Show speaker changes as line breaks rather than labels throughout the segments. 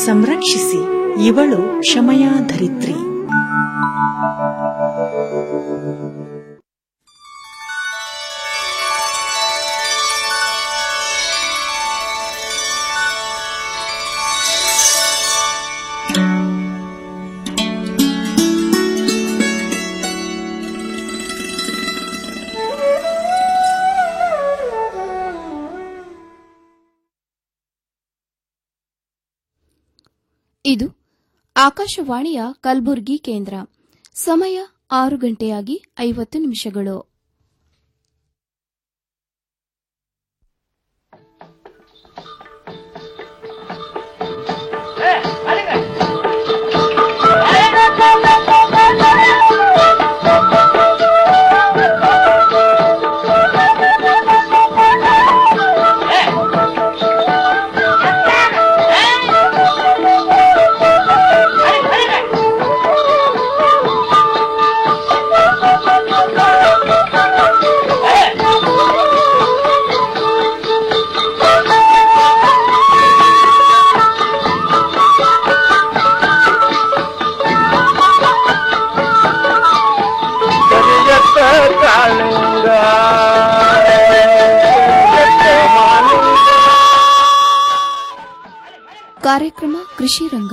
ಸಂರಕ್ಷಿಸಿ ಇವಳು ಕ್ಷಮಯ ಧರಿತ್ರಿ
ಇದು ಆಕಾಶವಾಣಿಯ ಕಲಬುರಗಿ ಕೇಂದ್ರ ಸಮಯ ಆರು ಗಂಟೆಯಾಗಿ ಐವತ್ತು ನಿಮಿಷಗಳು
ಕರಿಯತ್ತ ಕಾಳಿಂಗ ಕರಿಯತ್ತ ಮಾಲಿಂಗ
ಕಾರ್ಯಕ್ರಮ ಕೃಷಿ ರಂಗ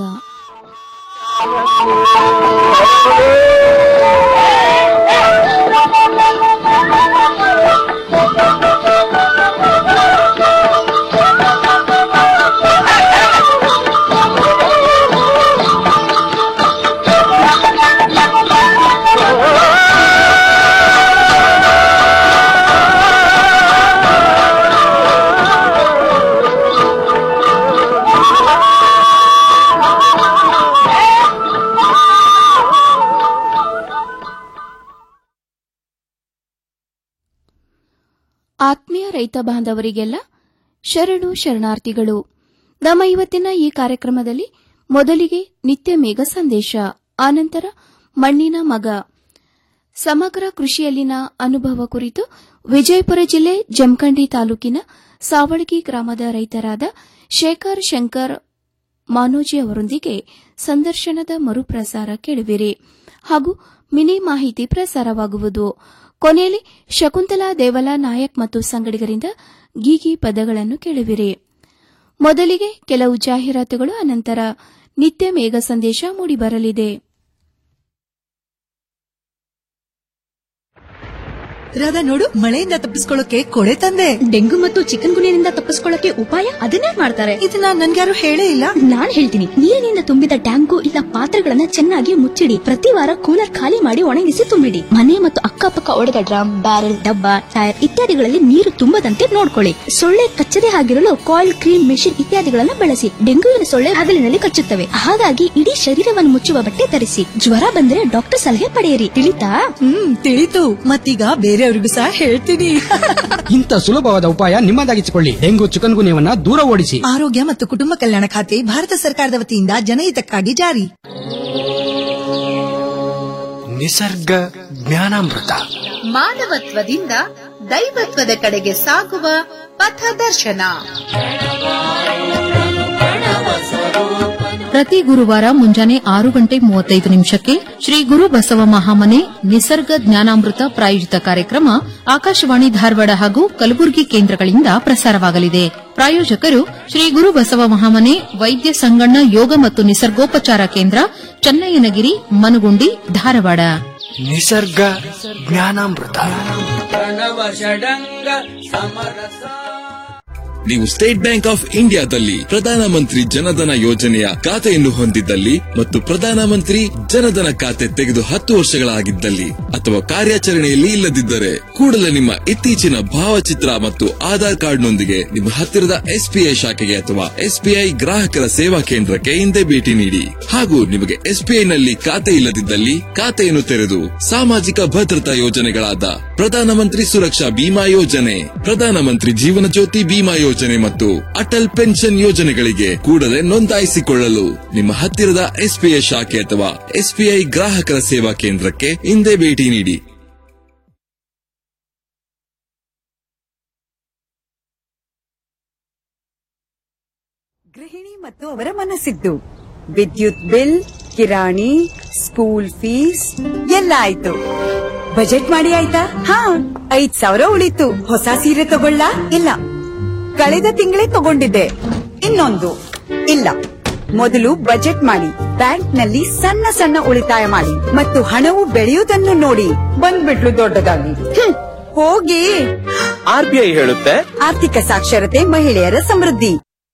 ಆತ್ಮೀಯ ರೈತ ಬಾಂಧವರಿಗೆಲ್ಲ ಶರಣು ಶರಣಾರ್ಥಿಗಳು ನಮ್ಮ ಇವತ್ತಿನ ಈ ಕಾರ್ಯಕ್ರಮದಲ್ಲಿ ಮೊದಲಿಗೆ ನಿತ್ಯ ಮೇಘ ಸಂದೇಶ ಆನಂತರ ಮಣ್ಣಿನ ಮಗ ಸಮಗ್ರ ಕೃಷಿಯಲ್ಲಿನ ಅನುಭವ ಕುರಿತು ವಿಜಯಪುರ ಜಿಲ್ಲೆ ಜಮಖಂಡಿ ತಾಲೂಕಿನ ಸಾವಳಗಿ ಗ್ರಾಮದ ರೈತರಾದ ಶೇಖರ್ ಶಂಕರ್ ಮಾನೋಜಿ ಅವರೊಂದಿಗೆ ಸಂದರ್ಶನದ ಮರುಪ್ರಸಾರ ಕೇಳುವಿರಿ ಹಾಗೂ ಮಿನಿ ಮಾಹಿತಿ ಪ್ರಸಾರವಾಗುವುದು ಕೊನೆಯಲ್ಲಿ ಶಕುಂತಲಾ ದೇವಲ ನಾಯಕ್ ಮತ್ತು ಸಂಗಡಿಗರಿಂದ ಗೀಗಿ ಪದಗಳನ್ನು ಕೇಳುವಿರಿ ಮೊದಲಿಗೆ ಕೆಲವು ಜಾಹೀರಾತುಗಳು ಅನಂತರ ನಿತ್ಯ ಮೇಘ ಸಂದೇಶ ಮೂಡಿಬರಲಿದೆ
ರಾಧಾ ನೋಡು ಮಳೆಯಿಂದ ತಪ್ಪಿಸ್ಕೊಳ್ಳೋಕೆ ಕೊಡೆ ತಂದೆ
ಡೆಂಗು ಮತ್ತು ಚಿಕನ್ ಗುನಿಯಿಂದ ತಪ್ಪಿಸ್ಕೊಳ್ಳಕ್ಕೆ ಉಪಾಯ ಅದನ್ನೇ ಮಾಡ್ತಾರೆ
ಇದನ್ನ ನನ್ಗ್ಯಾರು ಹೇಳೇ ಇಲ್ಲ
ನಾನ್ ಹೇಳ್ತೀನಿ ನೀರಿನಿಂದ ತುಂಬಿದ ಟ್ಯಾಂಕು ಇಲ್ಲ ಪಾತ್ರೆಗಳನ್ನ ಚೆನ್ನಾಗಿ ಮುಚ್ಚಿಡಿ ಪ್ರತಿ ವಾರ ಕೂಲರ್ ಖಾಲಿ ಮಾಡಿ ಒಣಗಿಸಿ ತುಂಬಿಡಿ ಮನೆ ಮತ್ತು ಅಕ್ಕಪಕ್ಕ ಒಡೆದ ಡ್ರಮ್ ಬ್ಯಾರೆಲ್ ಡಬ್ಬ ಟೈರ್ ಇತ್ಯಾದಿಗಳಲ್ಲಿ ನೀರು ತುಂಬದಂತೆ ನೋಡ್ಕೊಳ್ಳಿ ಸೊಳ್ಳೆ ಕಚ್ಚದೆ ಆಗಿರಲು ಕಾಯಿಲ್ ಕ್ರೀಮ್ ಮೆಷಿನ್ ಇತ್ಯಾದಿಗಳನ್ನ ಬಳಸಿ ಡೆಂಗುವಿನ ಸೊಳ್ಳೆ ಹಗಲಿನಲ್ಲಿ ಕಚ್ಚುತ್ತವೆ ಹಾಗಾಗಿ ಇಡೀ ಶರೀರವನ್ನು ಮುಚ್ಚುವ ಬಟ್ಟೆ ಧರಿಸಿ ಜ್ವರ ಬಂದ್ರೆ ಡಾಕ್ಟರ್ ಸಲಹೆ ಪಡೆಯಿರಿ ತಿಳಿತಾ
ಹ್ಮ್ ತಿಳಿತು ಮತ್ತೀಗ ಬೇರೆಯವ್ರಿಗೂ ಸಹ ಹೇಳ್ತೀನಿ
ಇಂಥ ಸುಲಭವಾದ ಉಪಾಯ ನಿಮ್ಮದಾಗಿಸಿಕೊಳ್ಳಿ ಡೆಂಗು ಚಿಕನ್ ಗುನ್ಯವನ್ನ ದೂರ ಓಡಿಸಿ
ಆರೋಗ್ಯ ಮತ್ತು ಕುಟುಂಬ ಕಲ್ಯಾಣ ಖಾತೆ ಭಾರತ ಸರ್ಕಾರದ ವತಿಯಿಂದ ಜನಹಿತಕ್ಕಾಗಿ ಜಾರಿ
ನಿಸರ್ಗ ಜ್ಞಾನಾಮೃತ
ಮಾನವತ್ವದಿಂದ ದೈವತ್ವದ ಕಡೆಗೆ ಸಾಗುವ ಪಥದರ್ಶನ
ಪ್ರತಿ ಗುರುವಾರ ಮುಂಜಾನೆ ಆರು ಗಂಟೆ ಮೂವತ್ತೈದು ನಿಮಿಷಕ್ಕೆ ಶ್ರೀ ಗುರು ಬಸವ ಮಹಾಮನೆ ನಿಸರ್ಗ ಜ್ಞಾನಾಮೃತ ಪ್ರಾಯೋಜಿತ ಕಾರ್ಯಕ್ರಮ ಆಕಾಶವಾಣಿ ಧಾರವಾಡ ಹಾಗೂ ಕಲಬುರಗಿ ಕೇಂದ್ರಗಳಿಂದ ಪ್ರಸಾರವಾಗಲಿದೆ ಪ್ರಾಯೋಜಕರು ಶ್ರೀ ಗುರು ಬಸವ ಮಹಾಮನೆ ವೈದ್ಯ ಸಂಗಣ್ಣ ಯೋಗ ಮತ್ತು ನಿಸರ್ಗೋಪಚಾರ ಕೇಂದ್ರ ಚನ್ನಯ್ಯನಗಿರಿ ಮನಗುಂಡಿ ಧಾರವಾಡ
ನಿಸರ್ಗ ಜ್ಞಾನಾಮೃತ
ನೀವು ಸ್ಟೇಟ್ ಬ್ಯಾಂಕ್ ಆಫ್ ಇಂಡಿಯಾದಲ್ಲಿ ಪ್ರಧಾನಮಂತ್ರಿ ಜನಧನ ಯೋಜನೆಯ ಖಾತೆಯನ್ನು ಹೊಂದಿದ್ದಲ್ಲಿ ಮತ್ತು ಪ್ರಧಾನಮಂತ್ರಿ ಜನಧನ ಖಾತೆ ತೆಗೆದು ಹತ್ತು ವರ್ಷಗಳಾಗಿದ್ದಲ್ಲಿ ಅಥವಾ ಕಾರ್ಯಾಚರಣೆಯಲ್ಲಿ ಇಲ್ಲದಿದ್ದರೆ ಕೂಡಲೇ ನಿಮ್ಮ ಇತ್ತೀಚಿನ ಭಾವಚಿತ್ರ ಮತ್ತು ಆಧಾರ್ ಕಾರ್ಡ್ನೊಂದಿಗೆ ನಿಮ್ಮ ಹತ್ತಿರದ ಎಸ್ಬಿಐ ಶಾಖೆಗೆ ಅಥವಾ ಎಸ್ಬಿಐ ಗ್ರಾಹಕರ ಸೇವಾ ಕೇಂದ್ರಕ್ಕೆ ಹಿಂದೆ ಭೇಟಿ ನೀಡಿ ಹಾಗೂ ನಿಮಗೆ ಎಸ್ಬಿಐ ನಲ್ಲಿ ಖಾತೆ ಇಲ್ಲದಿದ್ದಲ್ಲಿ ಖಾತೆಯನ್ನು ತೆರೆದು ಸಾಮಾಜಿಕ ಭದ್ರತಾ ಯೋಜನೆಗಳಾದ ಪ್ರಧಾನಮಂತ್ರಿ ಸುರಕ್ಷಾ ಬಿಮಾ ಯೋಜನೆ ಪ್ರಧಾನಮಂತ್ರಿ ಜೀವನ ಜ್ಯೋತಿ ಬಿಮಾ ಯೋಜನೆ ಮತ್ತು ಅಟಲ್ ಪೆನ್ಷನ್ ಯೋಜನೆಗಳಿಗೆ ಕೂಡಲೇ ನೋಂದಾಯಿಸಿಕೊಳ್ಳಲು ನಿಮ್ಮ ಹತ್ತಿರದ ಎಸ್ಬಿಐ ಶಾಖೆ ಅಥವಾ ಎಸ್ಬಿಐ ಗ್ರಾಹಕರ ಸೇವಾ ಕೇಂದ್ರಕ್ಕೆ ಹಿಂದೆ ಭೇಟಿ ನೀಡಿ
ಗೃಹಿಣಿ ಮತ್ತು ಅವರ ಮನಸ್ಸಿದ್ದು ವಿದ್ಯುತ್ ಬಿಲ್ ಕಿರಾಣಿ ಸ್ಕೂಲ್ ಫೀಸ್ ಎಲ್ಲ ಆಯ್ತು ಬಜೆಟ್ ಮಾಡಿ ಆಯ್ತಾ ಹಾ ಐದ್ ಸಾವಿರ ಉಳಿತು ಹೊಸ ಸೀರೆ ತಗೊಳ್ಳ ಇಲ್ಲ ಕಳೆದ ತಿಂಗಳೇ ತಗೊಂಡಿದ್ದೆ ಇನ್ನೊಂದು ಇಲ್ಲ ಮೊದಲು ಬಜೆಟ್ ಮಾಡಿ ಬ್ಯಾಂಕ್ನಲ್ಲಿ ಸಣ್ಣ ಸಣ್ಣ ಉಳಿತಾಯ ಮಾಡಿ ಮತ್ತು ಹಣವು ಬೆಳೆಯುವುದನ್ನು ನೋಡಿ ಬಂದ್ಬಿಟ್ಲು ದೊಡ್ಡದಾಗಿ ಹ್ಮ್, ಹೋಗಿ
ಆರ್ಬಿಐ ಹೇಳುತ್ತೆ
ಆರ್ಥಿಕ ಸಾಕ್ಷರತೆ ಮಹಿಳೆಯರ ಸಮೃದ್ಧಿ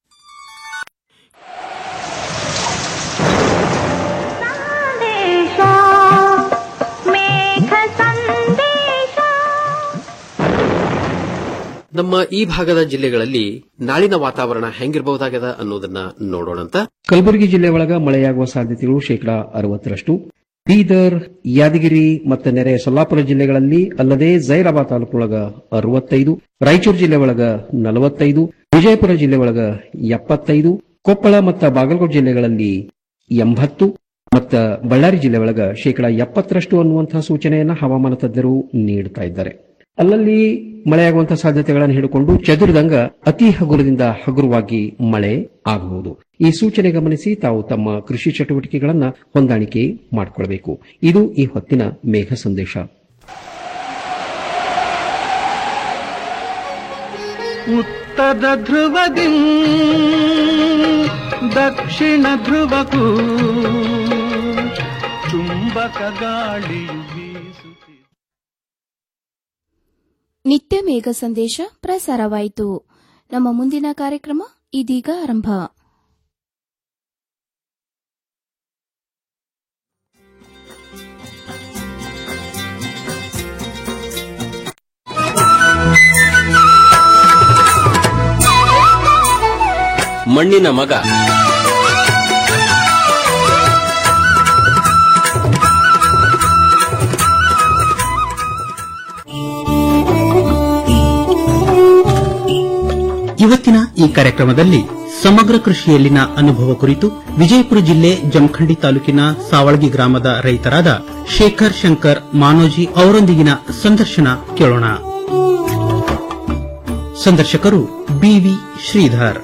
ನಮ್ಮ ಈ ಭಾಗದ ಜಿಲ್ಲೆಗಳಲ್ಲಿ ನಾಳಿನ ವಾತಾವರಣ ಹೆಂಗಿರಬಹುದಾಗದ ಅನ್ನೋದನ್ನ ನೋಡೋಣಂತ
ಕಲಬುರಗಿ ಜಿಲ್ಲೆ ಒಳಗ ಮಳೆಯಾಗುವ ಸಾಧ್ಯತೆಗಳು ಶೇಕಡಾ ಅರವತ್ತರಷ್ಟು ಬೀದರ್ ಯಾದಗಿರಿ ಮತ್ತು ನೆರೆ ಸೊಲ್ಲಾಪುರ ಜಿಲ್ಲೆಗಳಲ್ಲಿ ಅಲ್ಲದೆ ಜೈರಾಬಾದ್ ತಾಲೂಕೊಳಗ ಅರವತ್ತೈದು ರಾಯಚೂರು ಜಿಲ್ಲೆ ಒಳಗ ನಲವತ್ತೈದು ವಿಜಯಪುರ ಜಿಲ್ಲೆ ಒಳಗ ಎಪ್ಪತ್ತೈದು ಕೊಪ್ಪಳ ಮತ್ತು ಬಾಗಲಕೋಟೆ ಜಿಲ್ಲೆಗಳಲ್ಲಿ ಎಂಬತ್ತು ಮತ್ತು ಬಳ್ಳಾರಿ ಜಿಲ್ಲೆ ಒಳಗ ಶೇಕಡಾ ಎಪ್ಪತ್ತರಷ್ಟು ಅನ್ನುವಂತಹ ಸೂಚನೆಯನ್ನ ಹವಾಮಾನ ತಜ್ಞರು ನೀಡುತ್ತಾ ಇದ್ದಾರೆ ಅಲ್ಲಲ್ಲಿ ಮಳೆಯಾಗುವಂತಹ ಸಾಧ್ಯತೆಗಳನ್ನು ಹಿಡಿಕೊಂಡು ಚದುರಿದಂಗ ಅತಿ ಹಗುರದಿಂದ ಹಗುರವಾಗಿ ಮಳೆ ಆಗಬಹುದು ಈ ಸೂಚನೆ ಗಮನಿಸಿ ತಾವು ತಮ್ಮ ಕೃಷಿ ಚಟುವಟಿಕೆಗಳನ್ನ ಹೊಂದಾಣಿಕೆ ಮಾಡಿಕೊಳ್ಬೇಕು ಇದು ಈ ಹೊತ್ತಿನ ಮೇಘ ಸಂದೇಶ
ಉತ್ತರ ಧ್ರುವದಿ ದಕ್ಷಿಣ ಧ್ರುವಕ್ಕೂ ಚುಂಬಕ ಗಾಳಿಯು ಬೀಸುತ್ತಿದೆ
ನಿತ್ಯ ಮೇಘ ಸಂದೇಶ ಪ್ರಸಾರವಾಯಿತು ನಮ್ಮ ಮುಂದಿನ ಕಾರ್ಯಕ್ರಮ ಇದೀಗ ಆರಂಭ
ಮಣ್ಣಿನ ಮಗ
ಇವತ್ತಿನ ಈ ಕಾರ್ಯಕ್ರಮದಲ್ಲಿ ಸಮಗ್ರ ಕೃಷಿಯಲ್ಲಿನ ಅನುಭವ ಕುರಿತು ವಿಜಯಪುರ ಜಿಲ್ಲೆ ಜಮಖಂಡಿ ತಾಲೂಕಿನ ಸಾವಳಗಿ ಗ್ರಾಮದ ರೈತರಾದ ಶೇಖರ್ ಶಂಕರ್ ಮಾನೋಜಿ ಅವರೊಂದಿಗಿನ ಸಂದರ್ಶನ ಕೇಳೋಣ ಸಂದರ್ಶಕರು ಬಿವಿ ಶ್ರೀಧರ್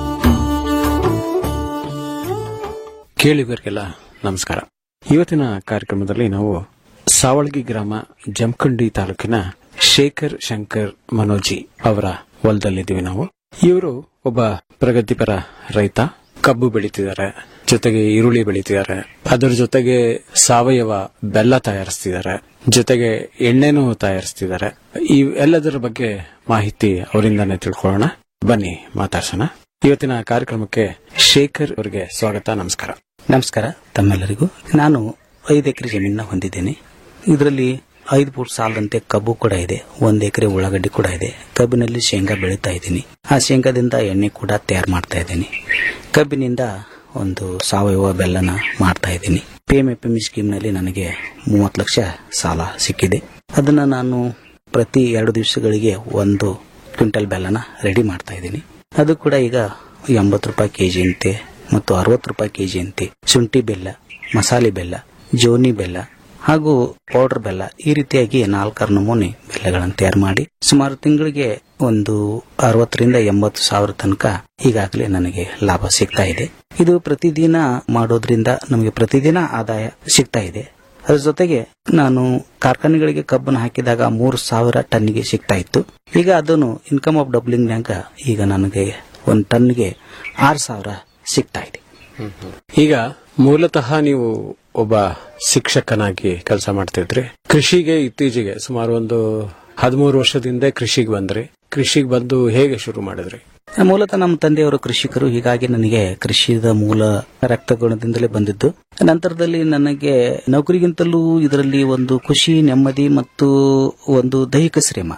ಕೇಳಿಗರಿಗೆಲ್ಲ ನಮಸ್ಕಾರ ಇವತ್ತಿನ ಕಾರ್ಯಕ್ರಮದಲ್ಲಿ ನಾವು ಸಾವಳಗಿ ಗ್ರಾಮ ಜಮಖಂಡಿ ತಾಲೂಕಿನ ಶೇಖರ್ ಶಂಕರ್ ಮನೋಜಿ ಅವರ ಹೊಲದಲ್ಲಿದ್ದೀವಿ ನಾವು ಇವರು ಒಬ್ಬ ಪ್ರಗತಿಪರ ರೈತ ಕಬ್ಬು ಬೆಳೀತಿದ್ದಾರೆ ಜೊತೆಗೆ ಈರುಳ್ಳಿ ಬೆಳೀತಿದ್ದಾರೆ ಅದರ ಜೊತೆಗೆ ಸಾವಯವ ಬೆಲ್ಲ ತಯಾರಿಸ್ತಿದ್ದಾರೆ ಜೊತೆಗೆ ಎಣ್ಣೆನೂ ತಯಾರಿಸ್ತಿದ್ದಾರೆ ಈ ಎಲ್ಲದರ ಬಗ್ಗೆ ಮಾಹಿತಿ ಅವರಿಂದಾನೇ ತಿಳ್ಕೊಳ್ಳೋಣ ಬನ್ನಿ ಮಾತಾಡ್ಸೋಣ ಇವತ್ತಿನ ಕಾರ್ಯಕ್ರಮಕ್ಕೆ ಶೇಖರ್ ಅವರಿಗೆ ಸ್ವಾಗತ ನಮಸ್ಕಾರ
ನಮಸ್ಕಾರ ತಮ್ಮೆಲ್ಲರಿಗೂ ನಾನು ಐದು ಎಕರೆ ಜಮೀನ ಹೊಂದಿದ್ದೇನೆ ಇದರಲ್ಲಿ ಐದು ಫೂಟ್ ಸಾಲದಂತೆ ಕಬ್ಬು ಕೂಡ ಇದೆ ಒಂದು ಎಕರೆ ಉಳ್ಳಾಗಡ್ಡಿ ಕೂಡ ಇದೆ ಕಬ್ಬಿನಲ್ಲಿ ಶೇಂಗಾ ಬೆಳೀತಾ ಇದ್ದೀನಿ ಆ ಶೇಂಗಾದಿಂದ ಎಣ್ಣೆ ಕೂಡ ತಯಾರು ಮಾಡ್ತಾ ಇದ್ದೀನಿ ಕಬ್ಬಿನಿಂದ ಒಂದು ಸಾವಯವ ಬೆಲ್ಲನ ಮಾಡ್ತಾ ಇದ್ದೀನಿ ಪಿ ಎಂ ಎಫ್ ಎಂ ಸ್ಕೀಮ್ನಲ್ಲಿ ನನಗೆ ಮೂವತ್ತು ಲಕ್ಷ ಸಾಲ ಸಿಕ್ಕಿದೆ ಅದನ್ನ ನಾನು ಪ್ರತಿ ಎರಡು ದಿವಸಗಳಿಗೆ ಒಂದು ಕ್ವಿಂಟಲ್ ಬೆಲ್ಲನ ರೆಡಿ ಮಾಡ್ತಾ ಇದ್ದೀನಿ ಅದು ಕೂಡ ಈಗ ಎಂಬತ್ತು ರೂಪಾಯಿ ಕೆಜಿ ಅಂತೆ ಮತ್ತು ಅರವತ್ತು ರೂಪಾಯಿ ಕೆಜಿ ಅಂತೆ ಶುಂಠಿ ಬೆಲ್ಲ ಮಸಾಲೆ ಬೆಲ್ಲ ಜೋನಿ ಬೆಲ್ಲ ಹಾಗೂ ಪೌಡರ್ ಬೆಲ್ಲ ಈ ರೀತಿಯಾಗಿ ನಾಲ್ಕಾರು ನಮೂನೆ ಬೆಲ್ಲಗಳನ್ನು ತಯಾರು ಮಾಡಿ ಸುಮಾರು ತಿಂಗಳಿಗೆ ಒಂದು ಅರವತ್ತರಿಂದ ಎಂಬತ್ತು ಸಾವಿರ ತನಕ ಈಗಾಗಲೇ ನನಗೆ ಲಾಭ ಸಿಗ್ತಾ ಇದೆ ಇದು ಪ್ರತಿದಿನ ಮಾಡೋದ್ರಿಂದ ನಮಗೆ ಪ್ರತಿದಿನ ಆದಾಯ ಸಿಗ್ತಾ ಇದೆ ಅದ್ರ ಜೊತೆಗೆ ನಾನು ಕಾರ್ಖಾನೆಗಳಿಗೆ ಕಬ್ಬನ್ನು ಹಾಕಿದಾಗ ಮೂರು ಸಾವಿರ ಟನ್ನಿಗೆ ಸಿಗ್ತಾ ಇತ್ತು ಈಗ ಅದನ್ನು ಇನ್ಕಮ್ ಆಫ್ ಡಬ್ಲಿಂಗ್ನಾಗ ಈಗ ನನಗೆ ಒಂದು ಟನ್ಗೆ ಆರು ಸಾವಿರ ಸಿಗ್ತಾ ಇದೆ
ಈಗ ಮೂಲತಃ ನೀವು ಒಬ್ಬ ಶಿಕ್ಷಕನಾಗಿ ಕೆಲಸ ಮಾಡ್ತಿದ್ರಿ ಕೃಷಿಗೆ ಇತ್ತೀಚೆಗೆ ಸುಮಾರು ಒಂದು ಹದಿಮೂರು ವರ್ಷದಿಂದ ಕೃಷಿಗೆ ಬಂದ್ರಿ ಕೃಷಿಗೆ ಬಂದು ಹೇಗೆ ಶುರು ಮಾಡಿದ್ರಿ
ಮೂಲತಃ ನಮ್ಮ ತಂದೆಯವರು ಕೃಷಿಕರು ಹೀಗಾಗಿ ನನಗೆ ಕೃಷಿದ ಮೂಲ ರಕ್ತಗುಣದಿಂದಲೇ ಬಂದಿದ್ದು ನಂತರದಲ್ಲಿ ನನಗೆ ನೌಕರಿಗಿಂತಲೂ ಇದರಲ್ಲಿ ಒಂದು ಖುಷಿ ನೆಮ್ಮದಿ ಮತ್ತು ಒಂದು ದೈಹಿಕ ಶ್ರಮ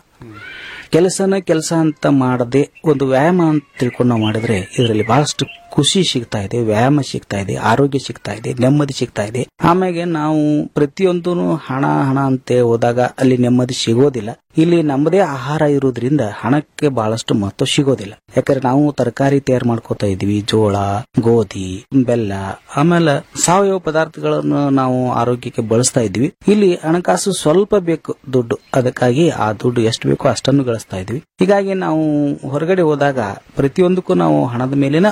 ಕೆಲಸನ ಕೆಲಸ ಅಂತ ಮಾಡದೆ ಒಂದು ವ್ಯಾಯಾಮ ಅಂತ ತಿಳ್ಕೊಂಡು ನಾವು ಮಾಡಿದ್ರೆ ಇದರಲ್ಲಿ ಬಹಳಷ್ಟು ಖುಷಿ ಸಿಗ್ತಾ ಇದೆ ವ್ಯಾಯಾಮ ಸಿಗ್ತಾ ಇದೆ ಆರೋಗ್ಯ ಸಿಗ್ತಾ ಇದೆ ನೆಮ್ಮದಿ ಸಿಗ್ತಾ ಇದೆ ಆಮೇಲೆ ನಾವು ಪ್ರತಿಯೊಂದು ಹಣ ಹಣ ಅಂತ ಹೋದಾಗ ಅಲ್ಲಿ ನೆಮ್ಮದಿ ಸಿಗೋದಿಲ್ಲ ಇಲ್ಲಿ ನಮ್ಮದೇ ಆಹಾರ ಇರೋದ್ರಿಂದ ಹಣಕ್ಕೆ ಬಹಳಷ್ಟು ಮಹತ್ವ ಸಿಗೋದಿಲ್ಲ ಯಾಕಂದ್ರೆ ನಾವು ತರಕಾರಿ ತಯಾರು ಮಾಡ್ಕೋತಾ ಇದೀವಿ ಜೋಳ ಗೋಧಿ ಬೆಲ್ಲ ಆಮೇಲೆ ಸಾವಯವ ಪದಾರ್ಥಗಳನ್ನು ನಾವು ಆರೋಗ್ಯಕ್ಕೆ ಬಳಸ್ತಾ ಇದ್ವಿ ಇಲ್ಲಿ ಹಣಕಾಸು ಸ್ವಲ್ಪ ಬೇಕು ದುಡ್ಡು ಅದಕ್ಕಾಗಿ ಆ ದುಡ್ಡು ಎಷ್ಟು ಬೇಕೋ ಅಷ್ಟನ್ನು ಗಳಿಸ್ತಾ ಇದ್ವಿ ಹೀಗಾಗಿ ನಾವು ಹೊರಗಡೆ ಹೋದಾಗ ಪ್ರತಿಯೊಂದಕ್ಕೂ ನಾವು ಹಣದ ಮೇಲಿನ ಅವಲಂಬನೆ